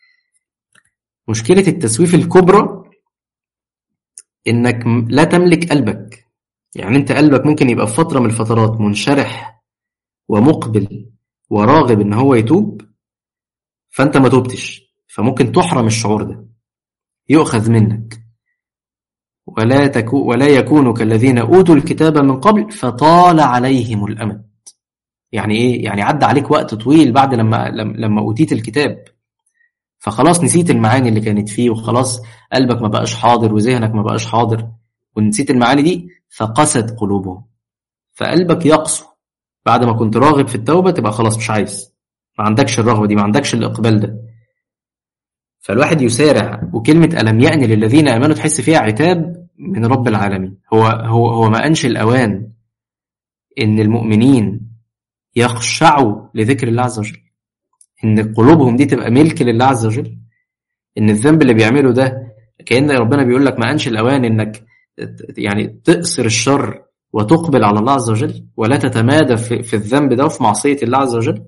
مشكلة التسويف الكبرى إنك لا تملك قلبك يعني أنت قلبك ممكن يبقى في فترة من الفترات منشرح ومقبل وراغب إن هو يتوب فأنت ما توبتش فممكن تحرم الشعور ده يؤخذ منك ولا تكو ولا يكونوا كالذين أوتوا الكتاب من قبل فطال عليهم الأمد يعني ايه يعني عدى عليك وقت طويل بعد لما لما اوتيت الكتاب فخلاص نسيت المعاني اللي كانت فيه وخلاص قلبك ما بقاش حاضر وذهنك ما بقاش حاضر ونسيت المعاني دي فقست قلوبهم فقلبك يقسو بعد ما كنت راغب في التوبة تبقى خلاص مش عايز ما عندكش الرغبة دي ما عندكش الإقبال ده فالواحد يسارع وكلمة ألم يأن للذين آمنوا تحس فيها عتاب من رب العالمين هو هو هو ما أنش الأوان إن المؤمنين يخشعوا لذكر الله عز وجل ان قلوبهم دي تبقى ملك لله عز وجل ان الذنب اللي بيعمله ده كأن ربنا بيقول لك ما أنش الأوان إنك يعني تقصر الشر وتقبل على الله عز وجل ولا تتمادى في, في الذنب ده وفي معصية الله عز وجل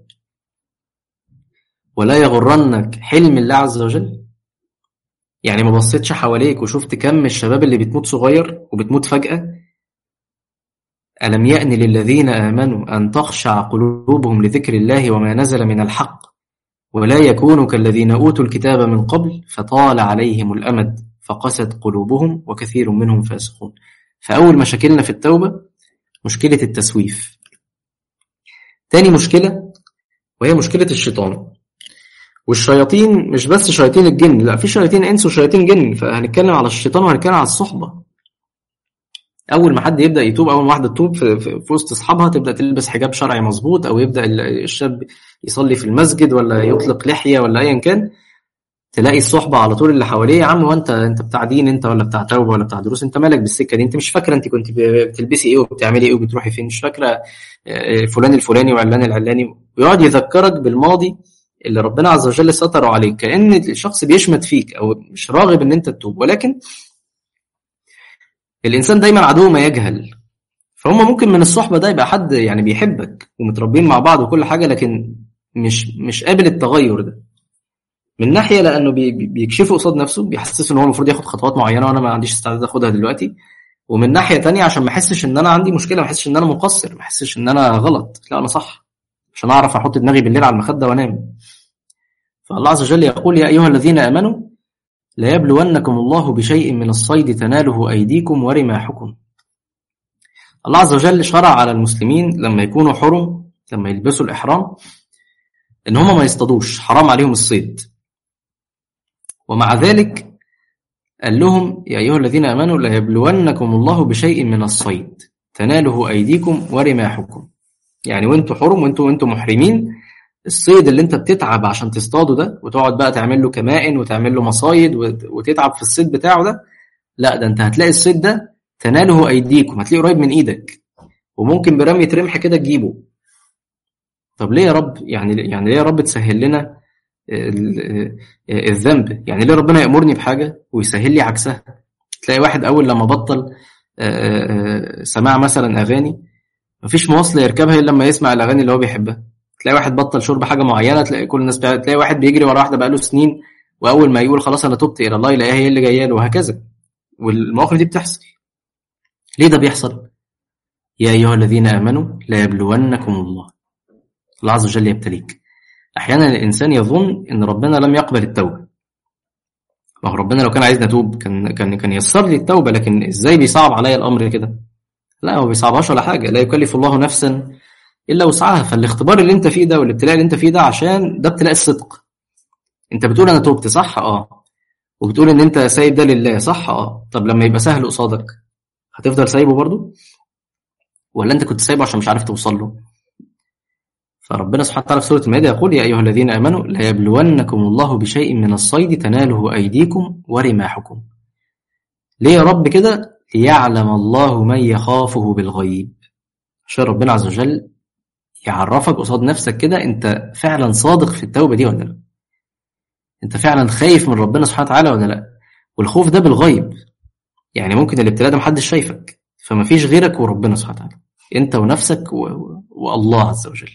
ولا يغرنك حلم الله عز وجل يعني ما بصيتش حواليك وشفت كم الشباب اللي بتموت صغير وبتموت فجأة ألم يأن للذين آمنوا أن تخشع قلوبهم لذكر الله وما نزل من الحق ولا يكونوا كالذين أوتوا الكتاب من قبل فطال عليهم الأمد فقست قلوبهم وكثير منهم فاسقون فأول مشاكلنا في التوبة مشكلة التسويف تاني مشكلة وهي مشكلة الشيطان والشياطين مش بس شياطين الجن لا في شياطين انس وشياطين جن فهنتكلم على الشيطان وهنتكلم على الصحبه اول ما حد يبدا يتوب اول ما واحده تتوب في, في, في وسط اصحابها تبدا تلبس حجاب شرعي مظبوط او يبدا الشاب يصلي في المسجد ولا يطلق لحيه ولا ايا كان تلاقي الصحبه على طول اللي حواليه يا عم وانت انت بتاع دين انت ولا بتاع توبه ولا بتاع دروس انت مالك بالسكه دي انت مش فاكره انت كنت بتلبسي ايه وبتعملي ايه وبتروحي فين مش فاكره فلان الفلاني وعلان العلاني ويقعد يذكرك بالماضي اللي ربنا عز وجل ستره عليك كان الشخص بيشمت فيك او مش راغب ان انت تتوب ولكن الانسان دايما عدو ما يجهل فهم ممكن من الصحبه ده يبقى حد يعني بيحبك ومتربيين مع بعض وكل حاجه لكن مش مش قابل التغير ده من ناحيه لانه بيكشفه قصاد نفسه بيحسسه ان هو المفروض ياخد خطوات معينه وانا ما عنديش استعداد اخدها دلوقتي ومن ناحيه تانية عشان ما احسش ان انا عندي مشكله ما احسش ان انا مقصر ما احسش ان انا غلط لا انا صح عشان اعرف احط دماغي بالليل على المخده وانام فالله عز وجل يقول يا ايها الذين امنوا ليبلونكم الله بشيء من الصيد تناله أيديكم ورماحكم الله عز وجل شرع على المسلمين لما يكونوا حرم لما يلبسوا الإحرام إن هم ما يصطادوش حرام عليهم الصيد ومع ذلك قال لهم يا أيها الذين آمنوا ليبلونكم الله بشيء من الصيد تناله أيديكم ورماحكم يعني وانتوا حرم وانتوا وانتوا محرمين الصيد اللي انت بتتعب عشان تصطاده ده وتقعد بقى تعمل له كمائن وتعمل له مصايد وتتعب في الصيد بتاعه ده لا ده انت هتلاقي الصيد ده تناله ايديكم هتلاقيه قريب من ايدك وممكن برمية رمح كده تجيبه طب ليه يا رب يعني يعني ليه يا رب تسهل لنا الذنب يعني ليه ربنا يأمرني بحاجة ويسهل لي عكسها تلاقي واحد أول لما بطل سماع مثلا أغاني مفيش مواصلة يركبها إلا لما يسمع الأغاني اللي هو بيحبها تلاقي واحد بطل شرب حاجه معينه تلاقي كل الناس تلاقي واحد بيجري ورا واحده بقاله سنين واول ما يقول خلاص انا تبت الى الله يلاقيها هي اللي جايه له وهكذا والمواقف دي بتحصل ليه ده بيحصل يا ايها الذين امنوا لا يبلونكم الله الله عز وجل يبتليك احيانا الانسان يظن ان ربنا لم يقبل التوبه ما هو ربنا لو كان عايزني اتوب كان كان كان يسر لي التوبه لكن ازاي بيصعب عليا الامر كده لا هو بيصعبهاش ولا حاجه لا يكلف الله نفسا الا وسعها فالاختبار اللي انت فيه ده والابتلاء اللي انت فيه ده عشان ده ابتلاء الصدق انت بتقول انا توبت صح اه وبتقول ان انت سايب ده لله صح اه طب لما يبقى سهل قصادك هتفضل سايبه برضه ولا انت كنت سايبه عشان مش عارف توصل له فربنا سبحانه وتعالى في سورة المائدة يقول يا أيها الذين آمنوا ليبلونكم الله بشيء من الصيد تناله أيديكم ورماحكم ليه يا رب كده ليعلم الله من يخافه بالغيب عشان ربنا عز وجل يعرفك قصاد نفسك كده انت فعلا صادق في التوبة دي ولا لا انت فعلا خايف من ربنا سبحانه وتعالى ولا لا والخوف ده بالغيب يعني ممكن الابتلاء ده محدش شايفك فما فيش غيرك وربنا سبحانه وتعالى انت ونفسك و... والله عز وجل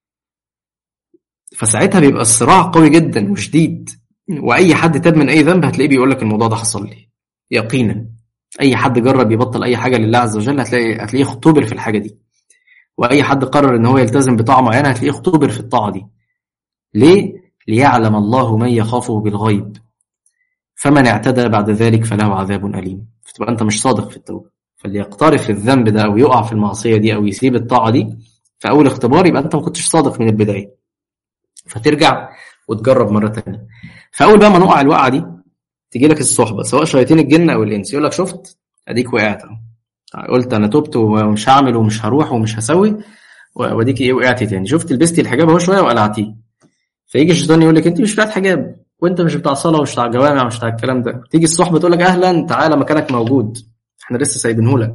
فساعتها بيبقى الصراع قوي جدا وشديد واي حد تاب من اي ذنب هتلاقيه بيقول لك الموضوع ده حصل لي يقينا اي حد جرب يبطل اي حاجه لله عز وجل هتلاقي هتلاقيه اختبر في الحاجه دي واي حد قرر ان هو يلتزم بطاعه معينه هتلاقيه اختبر في الطاعه دي ليه ليعلم الله من يخافه بالغيب فمن اعتدى بعد ذلك فله عذاب اليم فتبقى انت مش صادق في التوبه فاللي يقترف في الذنب ده او يقع في المعصيه دي او يسيب الطاعه دي في اول اختبار يبقى انت ما كنتش صادق من البدايه فترجع وتجرب مره ثانيه فاول بقى ما نقع الوقعه دي تيجي لك الصحبه سواء شياطين الجن او الانس يقول لك شفت اديك وقعت اهو قلت انا تبت ومش هعمل ومش هروح ومش هسوي واديك ايه وقعتي تاني شفت لبستي الحجاب اهو شويه وقلعتيه فيجي الشيطان يقول لك انت مش بتاعت حجاب وانت مش بتاع صلاه ومش بتاع جوامع ومش بتاع الكلام ده تيجي الصحبه تقول لك اهلا تعالى مكانك موجود احنا لسه سايبينه لك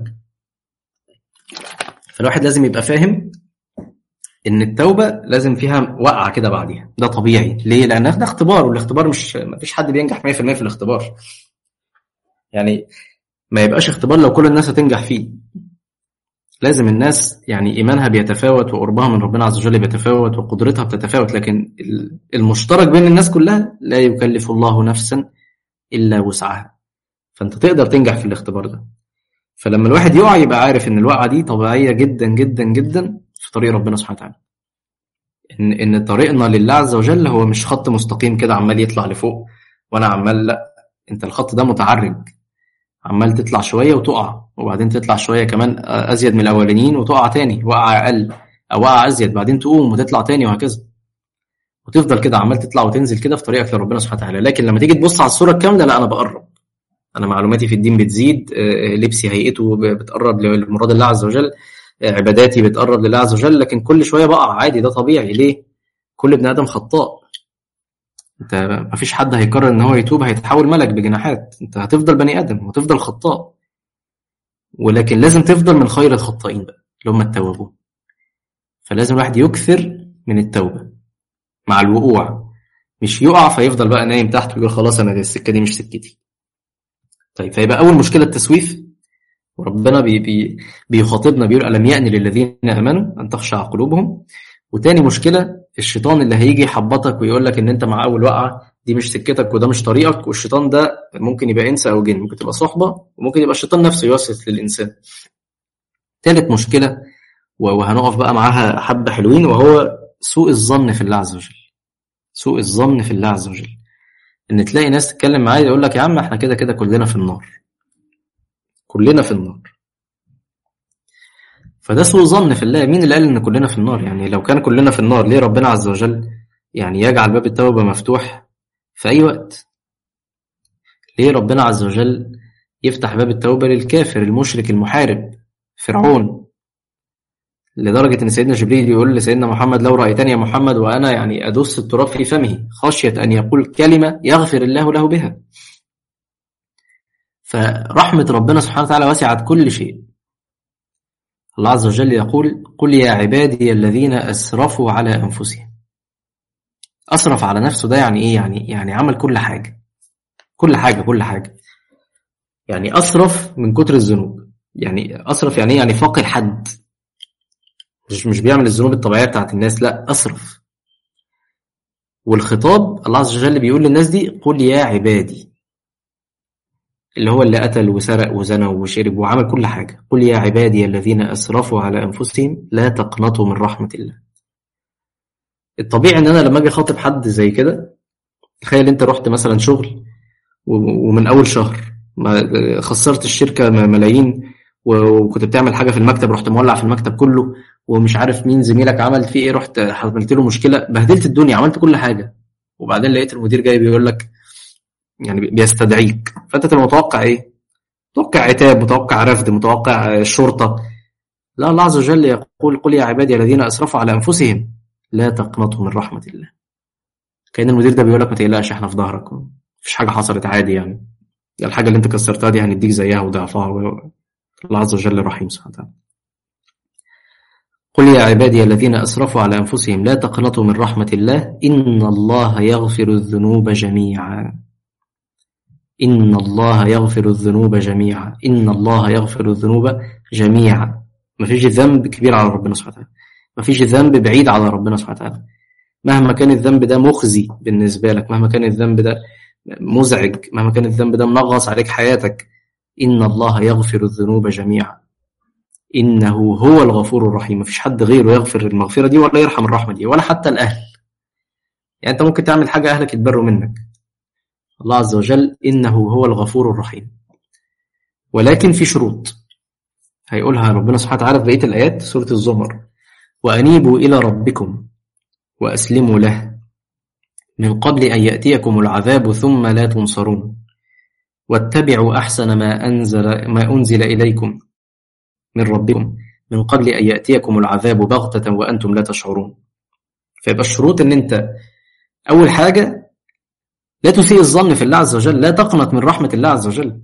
فالواحد لازم يبقى فاهم ان التوبه لازم فيها وقعه كده بعديها ده طبيعي ليه لان ده اختبار والاختبار مش ما فيش حد بينجح 100% في الاختبار يعني ما يبقاش اختبار لو كل الناس هتنجح فيه لازم الناس يعني ايمانها بيتفاوت وقربها من ربنا عز وجل بيتفاوت وقدرتها بتتفاوت لكن المشترك بين الناس كلها لا يكلف الله نفسا الا وسعها فانت تقدر تنجح في الاختبار ده فلما الواحد يقع يبقى عارف ان الوقعه دي طبيعيه جدا جدا جدا في طريق ربنا سبحانه وتعالى ان ان طريقنا لله عز وجل هو مش خط مستقيم كده عمال يطلع لفوق وانا عمال لا انت الخط ده متعرج عمال تطلع شويه وتقع وبعدين تطلع شويه كمان ازيد من الاولانيين وتقع تاني وقع اقل او وقع ازيد بعدين تقوم وتطلع تاني وهكذا وتفضل كده عمال تطلع وتنزل كده في طريقك لربنا سبحانه وتعالى لكن لما تيجي تبص على الصوره الكامله لا انا بقرب انا معلوماتي في الدين بتزيد لبسي هيئته بتقرب لمراد الله عز وجل عباداتي بتقرب لله عز وجل لكن كل شويه بقع عادي ده طبيعي ليه كل ابن ادم خطاء انت ما فيش حد هيقرر ان هو يتوب هيتحول ملك بجناحات انت هتفضل بني ادم وتفضل خطاء ولكن لازم تفضل من خير الخطائين بقى اللي هم التوابون فلازم الواحد يكثر من التوبه مع الوقوع مش يقع فيفضل بقى نايم تحت ويقول خلاص انا السكه دي مش سكتي طيب فيبقى اول مشكله التسويف وربنا بي بي بيخاطبنا بيقول ألم يأن للذين آمنوا أن تخشع قلوبهم وتاني مشكلة الشيطان اللي هيجي يحبطك ويقول لك إن أنت مع أول وقعة دي مش سكتك وده مش طريقك والشيطان ده ممكن يبقى إنس أو جن ممكن تبقى صحبة وممكن يبقى الشيطان نفسه يوسوس للإنسان تالت مشكلة وهنقف بقى معاها حبة حلوين وهو سوء الظن في الله عز وجل سوء الظن في الله عز وجل إن تلاقي ناس تتكلم معايا يقول لك يا عم إحنا كده كده كلنا في النار كلنا في النار فده سوء ظن في الله مين اللي قال ان كلنا في النار يعني لو كان كلنا في النار ليه ربنا عز وجل يعني يجعل باب التوبة مفتوح في أي وقت ليه ربنا عز وجل يفتح باب التوبة للكافر المشرك المحارب فرعون لدرجة إن سيدنا جبريل يقول لسيدنا محمد لو رأيتني يا محمد وأنا يعني أدس التراب في فمه خشية أن يقول كلمة يغفر الله له بها فرحمة ربنا سبحانه وتعالى وسعت كل شيء الله عز وجل يقول قل يا عبادي الذين أسرفوا على أنفسهم أسرف على نفسه ده يعني إيه يعني يعني عمل كل حاجة كل حاجة كل حاجة يعني أسرف من كتر الذنوب يعني أسرف يعني إيه يعني فاق الحد مش مش بيعمل الذنوب الطبيعية بتاعت الناس لا أسرف والخطاب الله عز وجل بيقول للناس دي قل يا عبادي اللي هو اللي قتل وسرق وزنى وشرب وعمل كل حاجة قل يا عبادي الذين أسرفوا على أنفسهم لا تقنطوا من رحمة الله الطبيعي إن أنا لما أجي أخاطب حد زي كده تخيل أنت رحت مثلا شغل و- ومن اول شهر ما- خسرت الشركه م- ملايين و- وكنت بتعمل حاجه في المكتب رحت مولع في المكتب كله ومش عارف مين زميلك عمل فيه ايه رحت عملت له مشكله بهدلت الدنيا عملت كل حاجه وبعدين لقيت المدير جاي بيقول لك يعني بيستدعيك فانت تبقى متوقع ايه؟ متوقع عتاب متوقع رفض متوقع شرطه لا الله عز وجل يقول قل يا عبادي الذين اسرفوا على انفسهم لا تقنطوا من رحمه الله كان المدير ده بيقول لك ما تقلقش احنا في ظهرك مفيش حاجه حصلت عادي يعني الحاجه اللي انت كسرتها دي هنديك زيها وضعفها و- الله عز وجل رحيم سبحانه وتعالى قل يا عبادي الذين أسرفوا على أنفسهم لا تقنطوا من رحمة الله إن الله يغفر الذنوب جميعا إن الله يغفر الذنوب جميعا إن الله يغفر الذنوب جميعا مفيش ذنب كبير على ربنا سبحانه وتعالى مفيش ذنب بعيد على ربنا سبحانه وتعالى مهما كان الذنب ده مخزي بالنسبة لك مهما كان الذنب ده مزعج مهما كان الذنب ده منغص عليك حياتك إن الله يغفر الذنوب جميعا إنه هو الغفور الرحيم مفيش حد غيره يغفر المغفرة دي ولا يرحم الرحمة دي ولا حتى الأهل يعني أنت ممكن تعمل حاجة أهلك يتبروا منك الله عز وجل إنه هو الغفور الرحيم ولكن في شروط هيقولها ربنا سبحانه وتعالى في بقية الآيات سورة الزمر وأنيبوا إلى ربكم وأسلموا له من قبل أن يأتيكم العذاب ثم لا تنصرون واتبعوا أحسن ما أنزل ما أنزل إليكم من ربكم من قبل أن يأتيكم العذاب بغتة وأنتم لا تشعرون فيبقى الشروط إن أنت أول حاجة لا تسيء الظن في الله عز وجل لا تقنط من رحمة الله عز وجل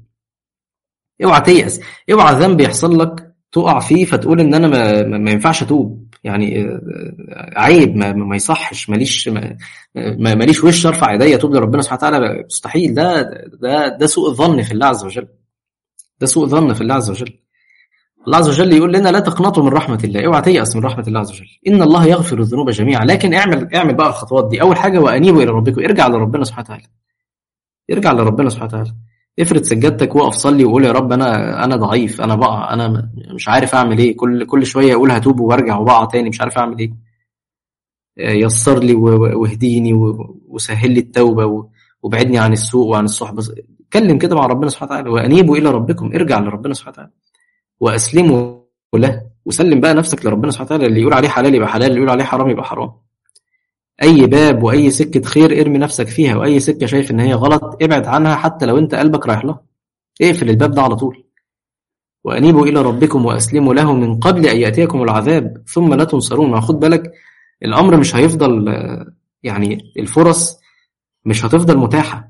اوعى تيأس اوعى ذنب يحصل لك تقع فيه فتقول ان انا ما, ما ينفعش اتوب يعني آه، عيب ما, ما يصحش ماليش ما ما- ماليش وش ارفع ايديا اتوب لربنا سبحانه وتعالى مستحيل ده ده ده سوء الظن في الله عز وجل ده سوء ظن في الله عز وجل الله عز وجل يقول لنا لا تقنطوا من رحمة الله اوعى تيأس من رحمة الله عز وجل إن الله يغفر الذنوب جميعا لكن اعمل اعمل بقى الخطوات دي أول حاجة وأنيبوا إلى ربكم ارجع لربنا سبحانه وتعالى ارجع لربنا سبحانه وتعالى افرد سجادتك وقف صلي وقول يا رب انا انا ضعيف انا بقع انا م- مش عارف اعمل ايه كل كل شويه اقول هتوب وارجع وبقع تاني مش عارف اعمل ايه آه، يسر لي و- و- واهديني و- وسهل لي التوبه و- وابعدني عن السوء وعن الصحبه اتكلم كده مع ربنا سبحانه وتعالى وانيبوا الى ربكم ارجع لربنا سبحانه وتعالى واسلموا له وسلم بقى نفسك لربنا سبحانه وتعالى اللي يقول عليه حلال يبقى حلال اللي يقول عليه حرام يبقى حرام اي باب واي سكه خير ارمي نفسك فيها واي سكه شايف ان هي غلط ابعد عنها حتى لو انت قلبك رايح لها اقفل الباب ده على طول وانيبوا الى ربكم واسلموا له من قبل ان ياتيكم العذاب ثم لا تنصرون ما خد بالك الامر مش هيفضل آه، يعني الفرص مش هتفضل متاحه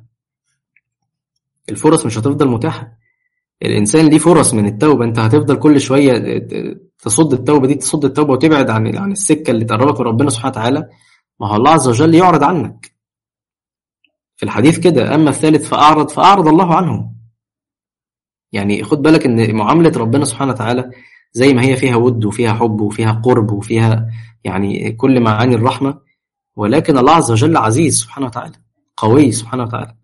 الفرص مش هتفضل متاحه الانسان ليه فرص من التوبه انت هتفضل كل شويه ت- تصد التوبه دي تصد التوبه وتبعد عن عن السكه اللي تقربك من ربنا سبحانه وتعالى ما هو الله عز وجل يعرض عنك في الحديث كده اما الثالث فاعرض فاعرض الله عنه يعني خد بالك ان معامله ربنا سبحانه وتعالى زي ما هي فيها ود وفيها حب وفيها قرب وفيها يعني كل معاني الرحمه ولكن الله عز وجل عزيز سبحانه وتعالى قوي سبحانه وتعالى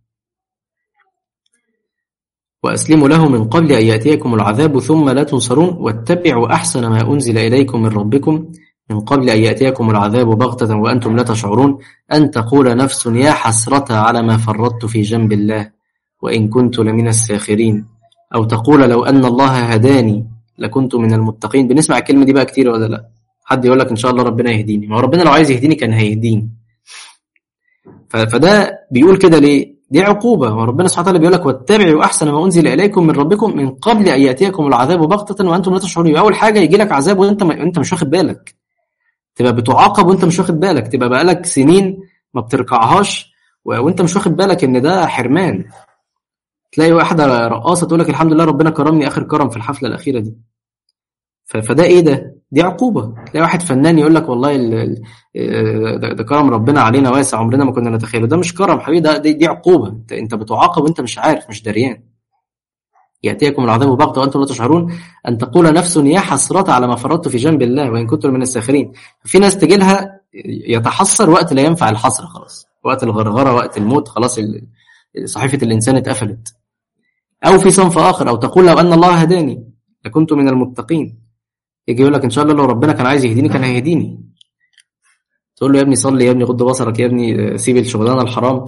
وأسلموا له من قبل أن يأتيكم العذاب ثم لا تنصرون واتبعوا أحسن ما أنزل إليكم من ربكم من قبل أن يأتيكم العذاب بغتة وأنتم لا تشعرون أن تقول نفس يا حسرة على ما فرطت في جنب الله وإن كنت لمن الساخرين أو تقول لو أن الله هداني لكنت من المتقين بنسمع الكلمة دي بقى كتير ولا لا حد يقول لك إن شاء الله ربنا يهديني ما هو ربنا لو عايز يهديني كان هيهديني ف- فده بيقول كده ليه دي عقوبة وربنا سبحانه وتعالى بيقول لك واتبعوا أحسن ما أنزل إليكم من ربكم من قبل أن يأتيكم العذاب بغتة وأنتم لا تشعرون أول حاجة يجي لك عذاب وأنت ما أنت مش واخد بالك تبقى بتعاقب وأنت مش واخد بالك تبقى بقالك سنين ما بتركعهاش و- وأنت مش واخد بالك إن ده حرمان تلاقي واحدة رقاصة تقول لك الحمد لله ربنا كرمني آخر كرم في الحفلة الأخيرة دي ف- فده إيه ده؟ دي عقوبة تلاقي واحد فنان يقول لك والله ال- ال- آه، ده ده كرم ربنا علينا واسع عمرنا ما كنا نتخيله ده مش كرم حبيبي ده دي, دي عقوبة انت انت بتعاقب وانت مش عارف مش دريان يأتيكم العذاب بغتة وأنتم لا تشعرون أن تقول نفس يا حسرة على ما فرطت في جنب الله وإن كنت من الساخرين في ناس تجي لها يتحسر وقت لا ينفع الحسرة خلاص وقت الغرغرة وقت الموت خلاص ال- صحيفة الإنسان اتقفلت أو في صنف آخر أو تقول لو أن الله هداني لكنت من المتقين يجي يقول لك إن شاء الله لو ربنا كان عايز يهديني كان هيهديني تقول له يا ابني صلي يا ابني غض بصرك يا ابني سيب الشغلانة الحرام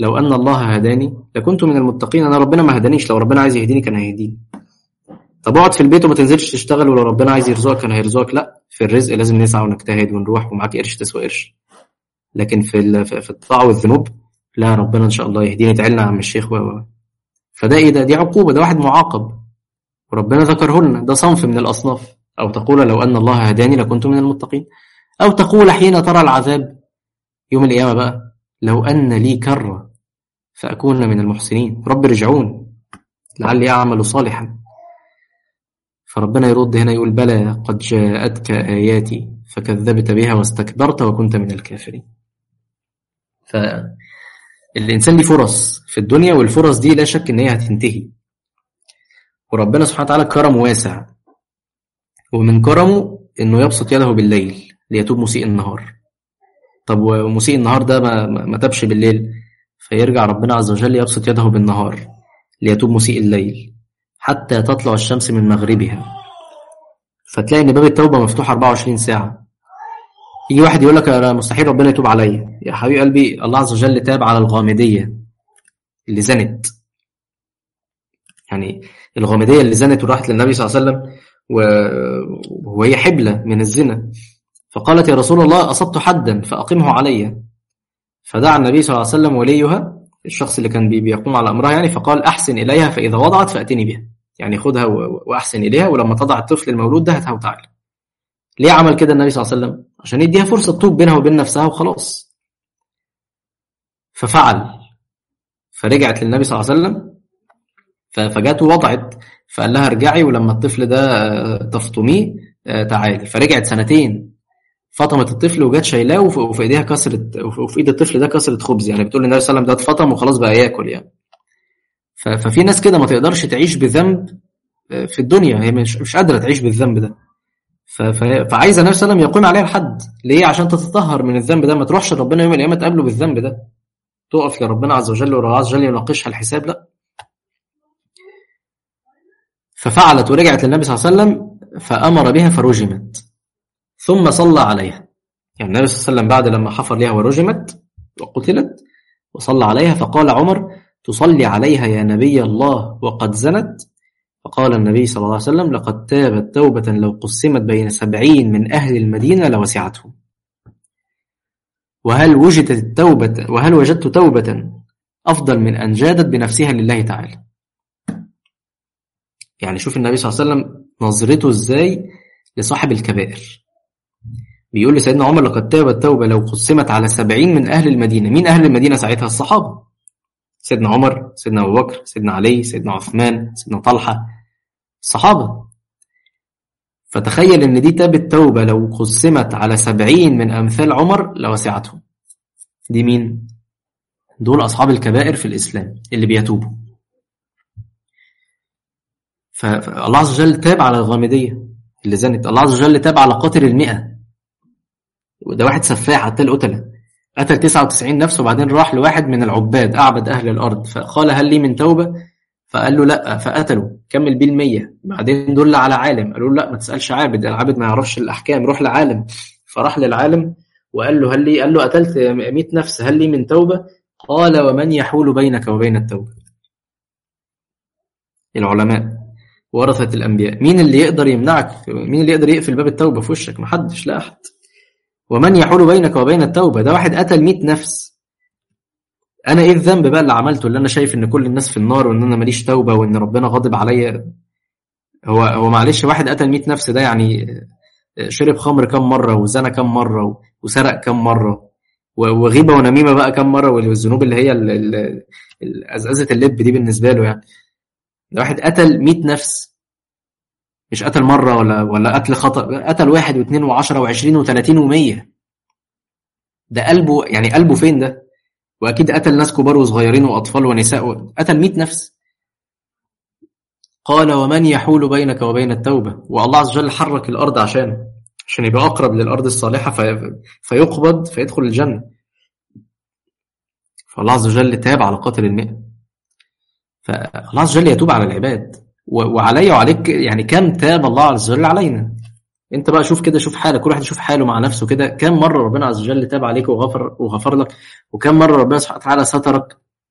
لو أن الله هداني لكنت من المتقين أنا ربنا ما هدانيش لو ربنا عايز يهديني كان هيهديني طب اقعد في البيت وما تنزلش تشتغل ولو ربنا عايز يرزقك كان هيرزقك لا في الرزق لازم نسعى ونجتهد ونروح ومعاك قرش تسوى قرش لكن في ال- في في الطاعة والذنوب لا ربنا إن شاء الله يهديني ادعي لنا يا عم الشيخ و و- فده إيه ده دي عقوبة ده واحد معاقب وربنا ذكره لنا ده صنف من الأصناف أو تقول لو أن الله هداني لكنت من المتقين أو تقول حين ترى العذاب يوم القيامة بقى لو أن لي كرة فأكون من المحسنين رب ارجعون لعلي أعمل صالحا فربنا يرد هنا يقول بلى قد جاءتك آياتي فكذبت بها واستكبرت وكنت من الكافرين فالإنسان ليه فرص في الدنيا والفرص دي لا شك إن هي هتنتهي وربنا سبحانه وتعالى كرم واسع ومن كرمه إنه يبسط يده بالليل ليتوب مسيء النهار طب ومسيء النهار ده ما, ما ما تابش بالليل فيرجع ربنا عز وجل يبسط يده بالنهار ليتوب مسيء الليل حتى تطلع الشمس من مغربها فتلاقي ان باب التوبه مفتوح 24 ساعه يجي واحد يقول لك انا مستحيل ربنا يتوب عليا يا حبيب قلبي الله عز وجل تاب على الغامديه اللي زنت يعني الغامديه اللي زنت وراحت للنبي صلى الله عليه وسلم و- وهي حبلة من الزنا فقالت يا رسول الله أصبت حدا فأقمه علي فدعا النبي صلى الله عليه وسلم وليها الشخص اللي كان بي- بيقوم على أمرها يعني فقال أحسن إليها فإذا وضعت فأتني بها يعني خدها و- وأحسن إليها ولما تضع الطفل المولود ده هاتها وتعالى ليه عمل كده النبي صلى الله عليه وسلم عشان يديها فرصة تتوب بينها وبين نفسها وخلاص ففعل فرجعت للنبي صلى الله عليه وسلم ف- فجات ووضعت فقال لها ارجعي ولما الطفل ده آه، تفطميه آه، تعالي فرجعت سنتين فطمت الطفل وجت شايلاه وف- وفي ايديها كسرت وف- وفي ايد الطفل ده كسرت خبز يعني بتقول للنبي صلى الله عليه وسلم ده اتفطم وخلاص بقى ياكل يعني ف- ففي ناس كده ما تقدرش تعيش بذنب آه، في الدنيا هي مش مش قادره تعيش بالذنب ده ف- ف- فعايزه النبي صلى الله عليه وسلم يقيم عليها الحد ليه عشان تتطهر من الذنب ده ما تروحش لربنا يوم القيامه تقابله بالذنب ده تقف لربنا عز وجل وربنا عز وجل يناقشها الحساب لا ففعلت ورجعت للنبي صلى الله عليه وسلم فأمر بها فرجمت ثم صلى عليها يعني النبي صلى الله عليه وسلم بعد لما حفر لها ورجمت وقتلت وصلى عليها فقال عمر تصلي عليها يا نبي الله وقد زنت فقال النبي صلى الله عليه وسلم لقد تابت توبة لو قسمت بين سبعين من أهل المدينة لوسعتهم وهل وجدت التوبة وهل وجدت توبة أفضل من أن جادت بنفسها لله تعالى يعني شوف النبي صلى الله عليه وسلم نظرته ازاي لصاحب الكبائر بيقول لسيدنا عمر لقد تاب التوبة لو قسمت على سبعين من أهل المدينة مين أهل المدينة ساعتها الصحابة سيدنا عمر سيدنا أبو بكر سيدنا علي سيدنا عثمان سيدنا طلحة الصحابة فتخيل إن دي تاب التوبة لو قسمت على سبعين من أمثال عمر لوسعتهم دي مين؟ دول أصحاب الكبائر في الإسلام اللي بيتوبوا ف- فالله عز وجل تاب على الغامدية اللي زنت الله عز وجل تاب على قاتل المئة وده واحد سفاح قتل قتلة قتل 99 نفس وبعدين راح لواحد من العباد أعبد أهل الأرض فقال هل لي من توبة فقال له لا فقتله كمل بيه المية بعدين دل على عالم قالوا له لا ما تسألش عابد العابد ما يعرفش الأحكام روح لعالم فراح للعالم وقال له هل لي قال له قتلت 100 نفس هل لي من توبة قال ومن يحول بينك وبين التوبة العلماء ورثة الأنبياء مين اللي يقدر يمنعك مين اللي يقدر يقفل باب التوبة في وشك محدش لا أحد ومن يحول بينك وبين التوبة ده واحد قتل 100 نفس أنا إيه الذنب بقى اللي عملته اللي أنا شايف إن كل الناس في النار وإن أنا ماليش توبة وإن ربنا غاضب عليا هو هو معلش واحد قتل 100 نفس ده يعني شرب خمر كم مرة وزنى كم مرة وسرق كم مرة و- وغيبة ونميمة بقى كم مرة والذنوب اللي هي ال- ال- ال- أزأزة اللب دي بالنسبة له يعني ده واحد قتل 100 نفس مش قتل مرة ولا ولا قتل خطأ قتل واحد واثنين وعشرة وعشرين وثلاثين ومية ده قلبه يعني قلبه فين ده وأكيد قتل ناس كبار وصغيرين وأطفال ونساء قتل مئة نفس قال ومن يحول بينك وبين التوبة والله عز وجل حرك الأرض عشانه عشان يبقى أقرب للأرض الصالحة في فيقبض فيدخل الجنة فالله عز وجل تاب على قاتل المئة فالله عز وجل يتوب على العباد و- وعلي وعليك يعني كم تاب الله عز وجل علينا انت بقى شوف كده شوف حالك كل واحد يشوف حاله مع نفسه كده كم مره ربنا عز وجل تاب عليك وغفر وغفر لك وكم مره ربنا سبحانه وتعالى سترك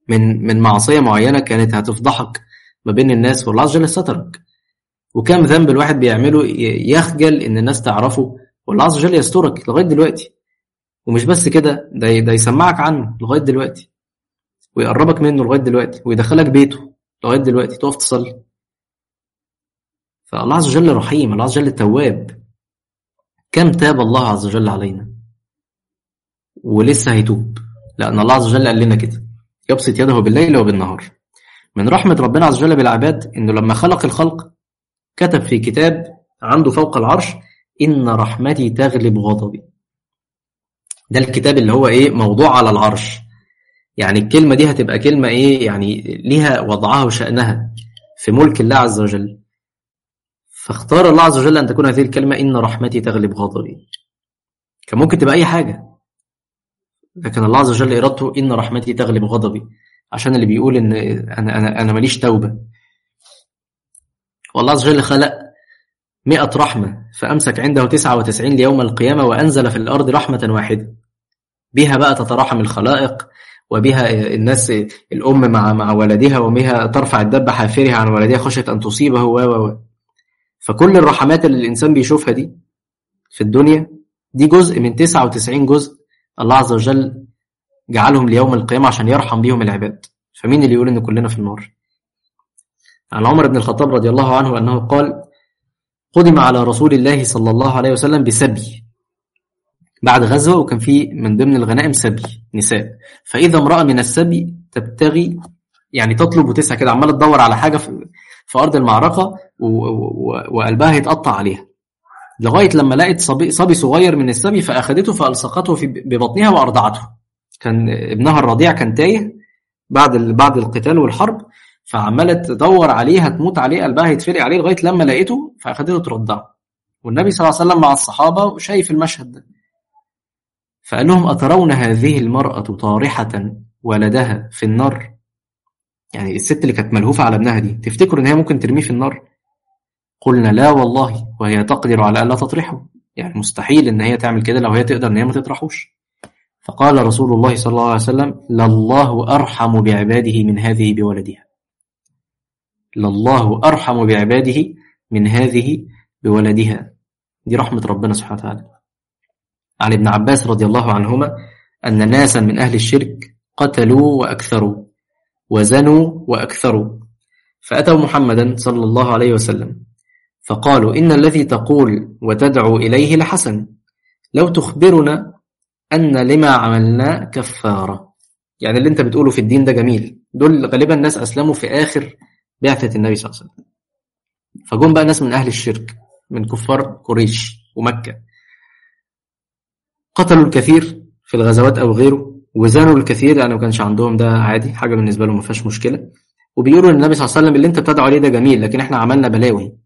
من من معصيه معينه كانت هتفضحك ما بين الناس والله عز وجل سترك وكم ذنب الواحد بيعمله يخجل ان الناس تعرفه والله عز وجل يسترك لغايه دلوقتي ومش بس كده ده ده يسمعك عنه لغايه دلوقتي ويقربك منه لغايه دلوقتي ويدخلك بيته لغايه دلوقتي تقف تصلي فالله عز وجل رحيم الله عز وجل تواب كم تاب الله عز وجل علينا ولسه هيتوب لأن الله عز وجل قال لنا كده يبسط يده بالليل وبالنهار من رحمة ربنا عز وجل بالعباد إنه لما خلق الخلق كتب في كتاب عنده فوق العرش إن رحمتي تغلب غضبي ده الكتاب اللي هو إيه موضوع على العرش يعني الكلمة دي هتبقى كلمة إيه يعني ليها وضعها وشأنها في ملك الله عز وجل فاختار الله عز وجل أن تكون هذه الكلمة إن رحمتي تغلب غضبي كان ممكن تبقى أي حاجة لكن الله عز وجل إرادته إن رحمتي تغلب غضبي عشان اللي بيقول إن أنا أنا أنا ماليش توبة والله عز وجل خلق مئة رحمة فأمسك عنده تسعة وتسعين ليوم القيامة وأنزل في الأرض رحمة واحدة بها بقى تتراحم الخلائق وبها الناس الأم مع مع ولدها وبها ترفع الدب حافرها عن ولدها خشية أن تصيبه و و فكل الرحمات اللي الإنسان بيشوفها دي في الدنيا دي جزء من 99 جزء الله عز وجل جعلهم ليوم القيامة عشان يرحم بيهم العباد فمين اللي يقول إن كلنا في النار عن عمر بن الخطاب رضي الله عنه أنه قال قدم على رسول الله صلى الله عليه وسلم بسبي بعد غزوة وكان في من ضمن الغنائم سبي نساء فإذا امرأة من السبي تبتغي يعني تطلب وتسعى كده عمالة تدور على حاجة في, في أرض المعركة وقلبها يتقطع عليها لغاية لما لقت صبي, صبي صغير من السبي فأخذته فألصقته في ببطنها وأرضعته كان ابنها الرضيع كان تايه بعد بعد القتال والحرب فعمالة تدور عليه هتموت عليه قلبها هيتفرق عليه لغاية لما لقيته فأخذته ترضعه والنبي صلى الله عليه وسلم مع الصحابة وشايف المشهد ده فقال لهم أترون هذه المرأة طارحة ولدها في النار يعني الست اللي كانت ملهوفة على ابنها دي تفتكروا إن هي ممكن ترميه في النار قلنا لا والله وهي تقدر على ألا تطرحه يعني مستحيل إن هي تعمل كده لو هي تقدر إن هي ما تطرحوش فقال رسول الله صلى الله عليه وسلم لله أرحم بعباده من هذه بولدها لله أرحم بعباده من هذه بولدها دي رحمة ربنا سبحانه وتعالى عن ابن عباس رضي الله عنهما أن ناسا من أهل الشرك قتلوا وأكثروا وزنوا وأكثروا فأتوا محمدا صلى الله عليه وسلم فقالوا إن الذي تقول وتدعو إليه لحسن لو تخبرنا أن لما عملنا كفارة يعني اللي انت بتقوله في الدين ده جميل دول غالبا الناس أسلموا في آخر بعثة النبي صلى الله عليه وسلم فجم بقى ناس من أهل الشرك من كفار قريش ومكة قتلوا الكثير في الغزوات أو غيره وزانوا الكثير يعني ما كانش عندهم ده عادي حاجة بالنسبة لهم ما فيهاش مشكلة وبيقولوا للنبي صلى الله عليه وسلم اللي انت بتدعو عليه ده جميل لكن احنا عملنا بلاوي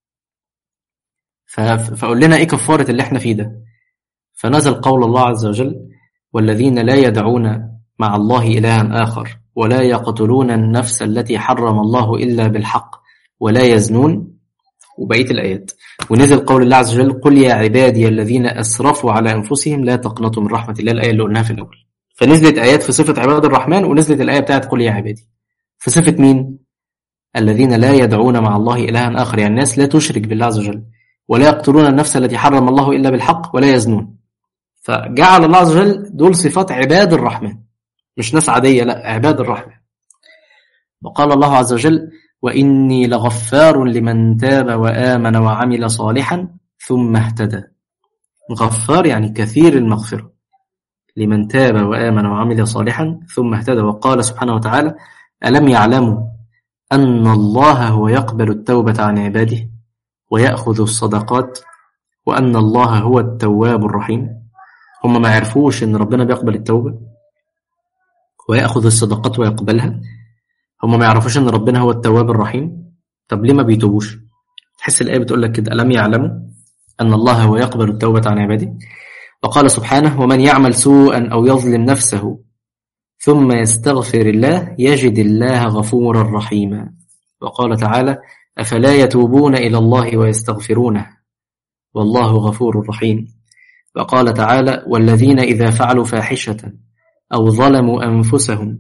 فقول لنا ايه كفارة اللي احنا فيه ده فنزل قول الله عز وجل والذين لا يدعون مع الله إلها آخر ولا يقتلون النفس التي حرم الله إلا بالحق ولا يزنون وبقية الآيات ونزل قول الله عز وجل قل يا عبادي الذين أسرفوا على أنفسهم لا تقنطوا من رحمة الله الآية اللي قلناها في الأول فنزلت آيات في صفة عباد الرحمن ونزلت الآية بتاعت قل يا عبادي في صفة مين؟ الذين لا يدعون مع الله إلها آخر يعني الناس لا تشرك بالله عز وجل ولا يقتلون النفس التي حرم الله إلا بالحق ولا يزنون فجعل الله عز وجل دول صفات عباد الرحمن مش ناس عادية لا عباد الرحمن وقال الله عز وجل وإني لغفار لمن تاب وآمن وعمل صالحا ثم اهتدى غفار يعني كثير المغفرة لمن تاب وآمن وعمل صالحا ثم اهتدى وقال سبحانه وتعالى ألم يعلموا أن الله هو يقبل التوبة عن عباده ويأخذ الصدقات وأن الله هو التواب الرحيم هم ما عرفوش إن ربنا بيقبل التوبة ويأخذ الصدقات ويقبلها هم ما يعرفوش إن ربنا هو التواب الرحيم طب ليه ما بيتوبوش تحس الآية بتقول لك كده ألم يعلموا أن الله هو يقبل التوبة عن عباده وقال سبحانه ومن يعمل سوءا أو يظلم نفسه ثم يستغفر الله يجد الله غفورا رحيما وقال تعالى أفلا يتوبون إلى الله ويستغفرونه والله غفور رحيم وقال تعالى والذين إذا فعلوا فاحشة أو ظلموا أنفسهم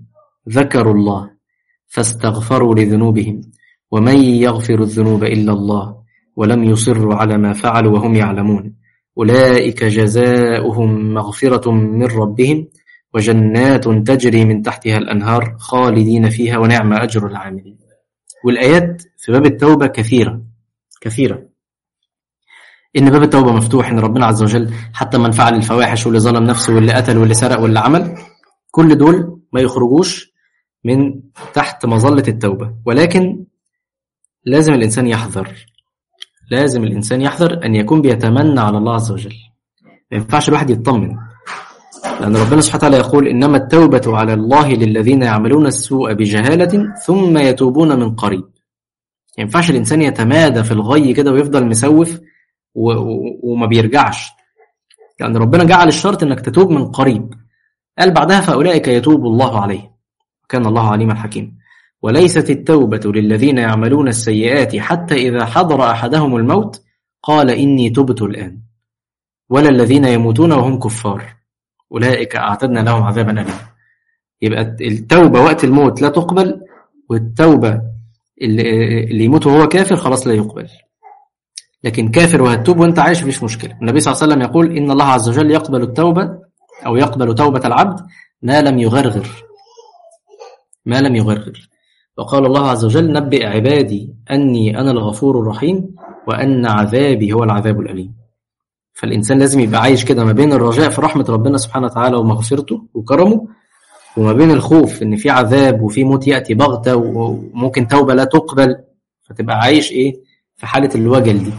ذكروا الله فاستغفروا لذنوبهم ومن يغفر الذنوب إلا الله ولم يصروا على ما فعلوا وهم يعلمون أولئك جزاؤهم مغفرة من ربهم وجنات تجري من تحتها الأنهار خالدين فيها ونعم أجر العاملين والآيات في باب التوبة كثيرة كثيرة إن باب التوبة مفتوح إن ربنا عز وجل حتى من فعل الفواحش واللي ظلم نفسه واللي قتل واللي سرق واللي عمل كل دول ما يخرجوش من تحت مظلة التوبة ولكن لازم الإنسان يحذر لازم الإنسان يحذر أن يكون بيتمنى على الله عز وجل ما ينفعش الواحد يطمن لأن ربنا سبحانه وتعالى يقول إنما التوبة على الله للذين يعملون السوء بجهالة ثم يتوبون من قريب ما ينفعش الإنسان يتمادى في الغي كده ويفضل مسوف و... و... وما بيرجعش لأن يعني ربنا جعل الشرط إنك تتوب من قريب قال بعدها فأولئك يتوب الله عليه كان الله عليما حكيما وليست التوبة للذين يعملون السيئات حتى إذا حضر أحدهم الموت قال إني تبت الآن ولا الذين يموتون وهم كفار أولئك أعتدنا لهم عذابا أليما يبقى التوبة وقت الموت لا تقبل والتوبة اللي يموت وهو كافر خلاص لا يقبل لكن كافر وهتوب وانت عايش مفيش مشكلة النبي صلى الله عليه وسلم يقول إن الله عز وجل يقبل التوبة أو يقبل توبة العبد ما لم يغرغر ما لم يغرغر وقال الله عز وجل نبئ عبادي أني أنا الغفور الرحيم وأن عذابي هو العذاب الأليم فالإنسان لازم يبقى عايش كده ما بين الرجاء في رحمة ربنا سبحانه وتعالى ومغفرته وكرمه وما بين الخوف إن في عذاب وفي موت يأتي بغتة وممكن توبة لا تقبل فتبقى عايش إيه في حالة الوجل دي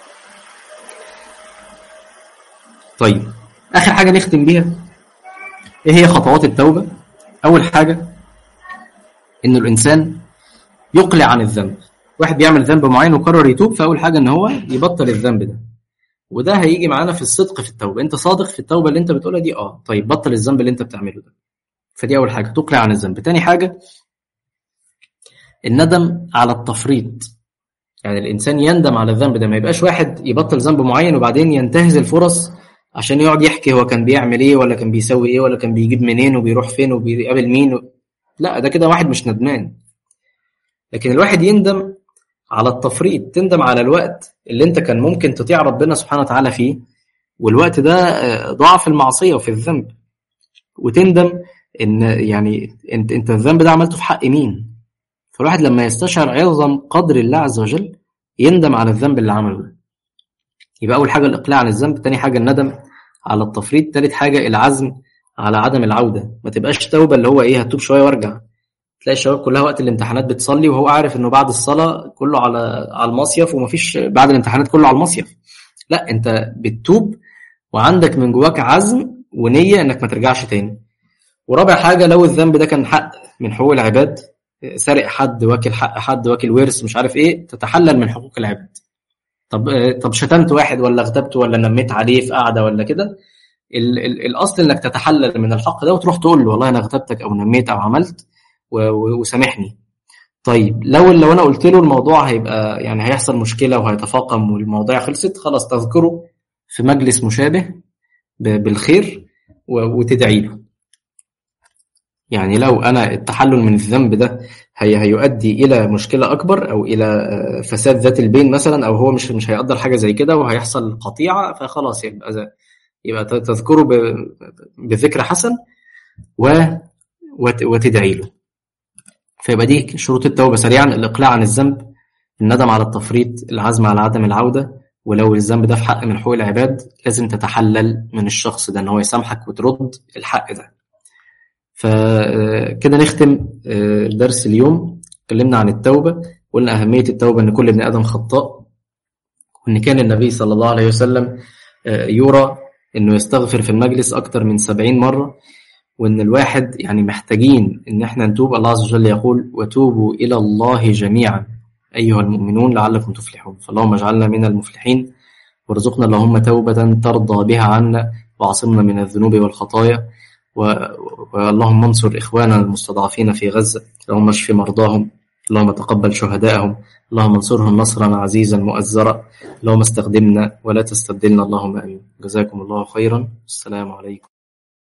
طيب آخر حاجة نختم بيها إيه هي خطوات التوبة أول حاجة إن الإنسان يقلع عن الذنب واحد بيعمل ذنب معين وقرر يتوب فأول حاجة إن هو يبطل الذنب ده وده هيجي معانا في الصدق في التوبة انت صادق في التوبة اللي انت بتقولها دي اه طيب بطل الذنب اللي انت بتعمله ده فدي اول حاجة تقلع عن الذنب تاني حاجة الندم على التفريط يعني الانسان يندم على الذنب ده ما يبقاش واحد يبطل ذنب معين وبعدين ينتهز الفرص عشان يقعد يحكي هو كان بيعمل ايه ولا كان بيسوي ايه ولا كان بيجيب منين وبيروح فين وبيقابل مين و... لا ده كده واحد مش ندمان لكن الواحد يندم على التفريط تندم على الوقت اللي انت كان ممكن تطيع ربنا سبحانه وتعالى فيه والوقت ده ضاع في المعصيه وفي الذنب وتندم ان يعني انت انت الذنب ده عملته في حق مين فالواحد لما يستشعر عظم قدر الله عز وجل يندم على الذنب اللي عمله ده يبقى اول حاجه الاقلاع عن الذنب تاني حاجه الندم على التفريط تالت حاجه العزم على عدم العوده ما تبقاش توبه اللي هو ايه هتوب شويه وارجع تلاقي الشباب كلها وقت الامتحانات بتصلي وهو عارف انه بعد الصلاه كله على على المصيف ومفيش بعد الامتحانات كله على المصيف لا انت بتتوب وعندك من جواك عزم ونيه انك ما ترجعش تاني ورابع حاجه لو الذنب ده كان حق من حقوق العباد سارق حد واكل حق حد واكل ورث مش عارف ايه تتحلل من حقوق العباد طب طب شتمت واحد ولا غتبته ولا نميت عليه في قعده ولا كده الاصل انك تتحلل من الحق ده وتروح تقول له والله انا غتبتك او نميت او عملت وسامحني طيب لو لو انا قلت له الموضوع هيبقى يعني هيحصل مشكله وهيتفاقم والموضوع خلصت خلاص تذكره في مجلس مشابه بالخير وتدعي له يعني لو انا التحلل من الذنب ده هي هيؤدي الى مشكله اكبر او الى فساد ذات البين مثلا او هو مش مش هيقدر حاجه زي كده وهيحصل قطيعه فخلاص يبقى يبقى تذكره بذكر حسن و وتدعي له فيبقى دي شروط التوبة سريعا الإقلاع عن الذنب الندم على التفريط العزم على عدم العودة ولو الذنب ده في حق من حقوق العباد لازم تتحلل من الشخص ده ان هو يسامحك وترد الحق ده فكده نختم درس اليوم اتكلمنا عن التوبة قلنا أهمية التوبة ان كل ابن آدم خطاء وان كان النبي صلى الله عليه وسلم يرى انه يستغفر في المجلس اكتر من سبعين مرة وان الواحد يعني محتاجين ان احنا نتوب الله عز وجل يقول وتوبوا الى الله جميعا ايها المؤمنون لعلكم تفلحون فاللهم اجعلنا من المفلحين وارزقنا اللهم توبة ترضى بها عنا وعصمنا من الذنوب والخطايا واللهم انصر اخواننا المستضعفين في غزة اللهم اشف مرضاهم اللهم تقبل شهداءهم اللهم انصرهم نصرا عزيزا مؤزرا اللهم استخدمنا ولا تستبدلنا اللهم امين جزاكم الله خيرا السلام عليكم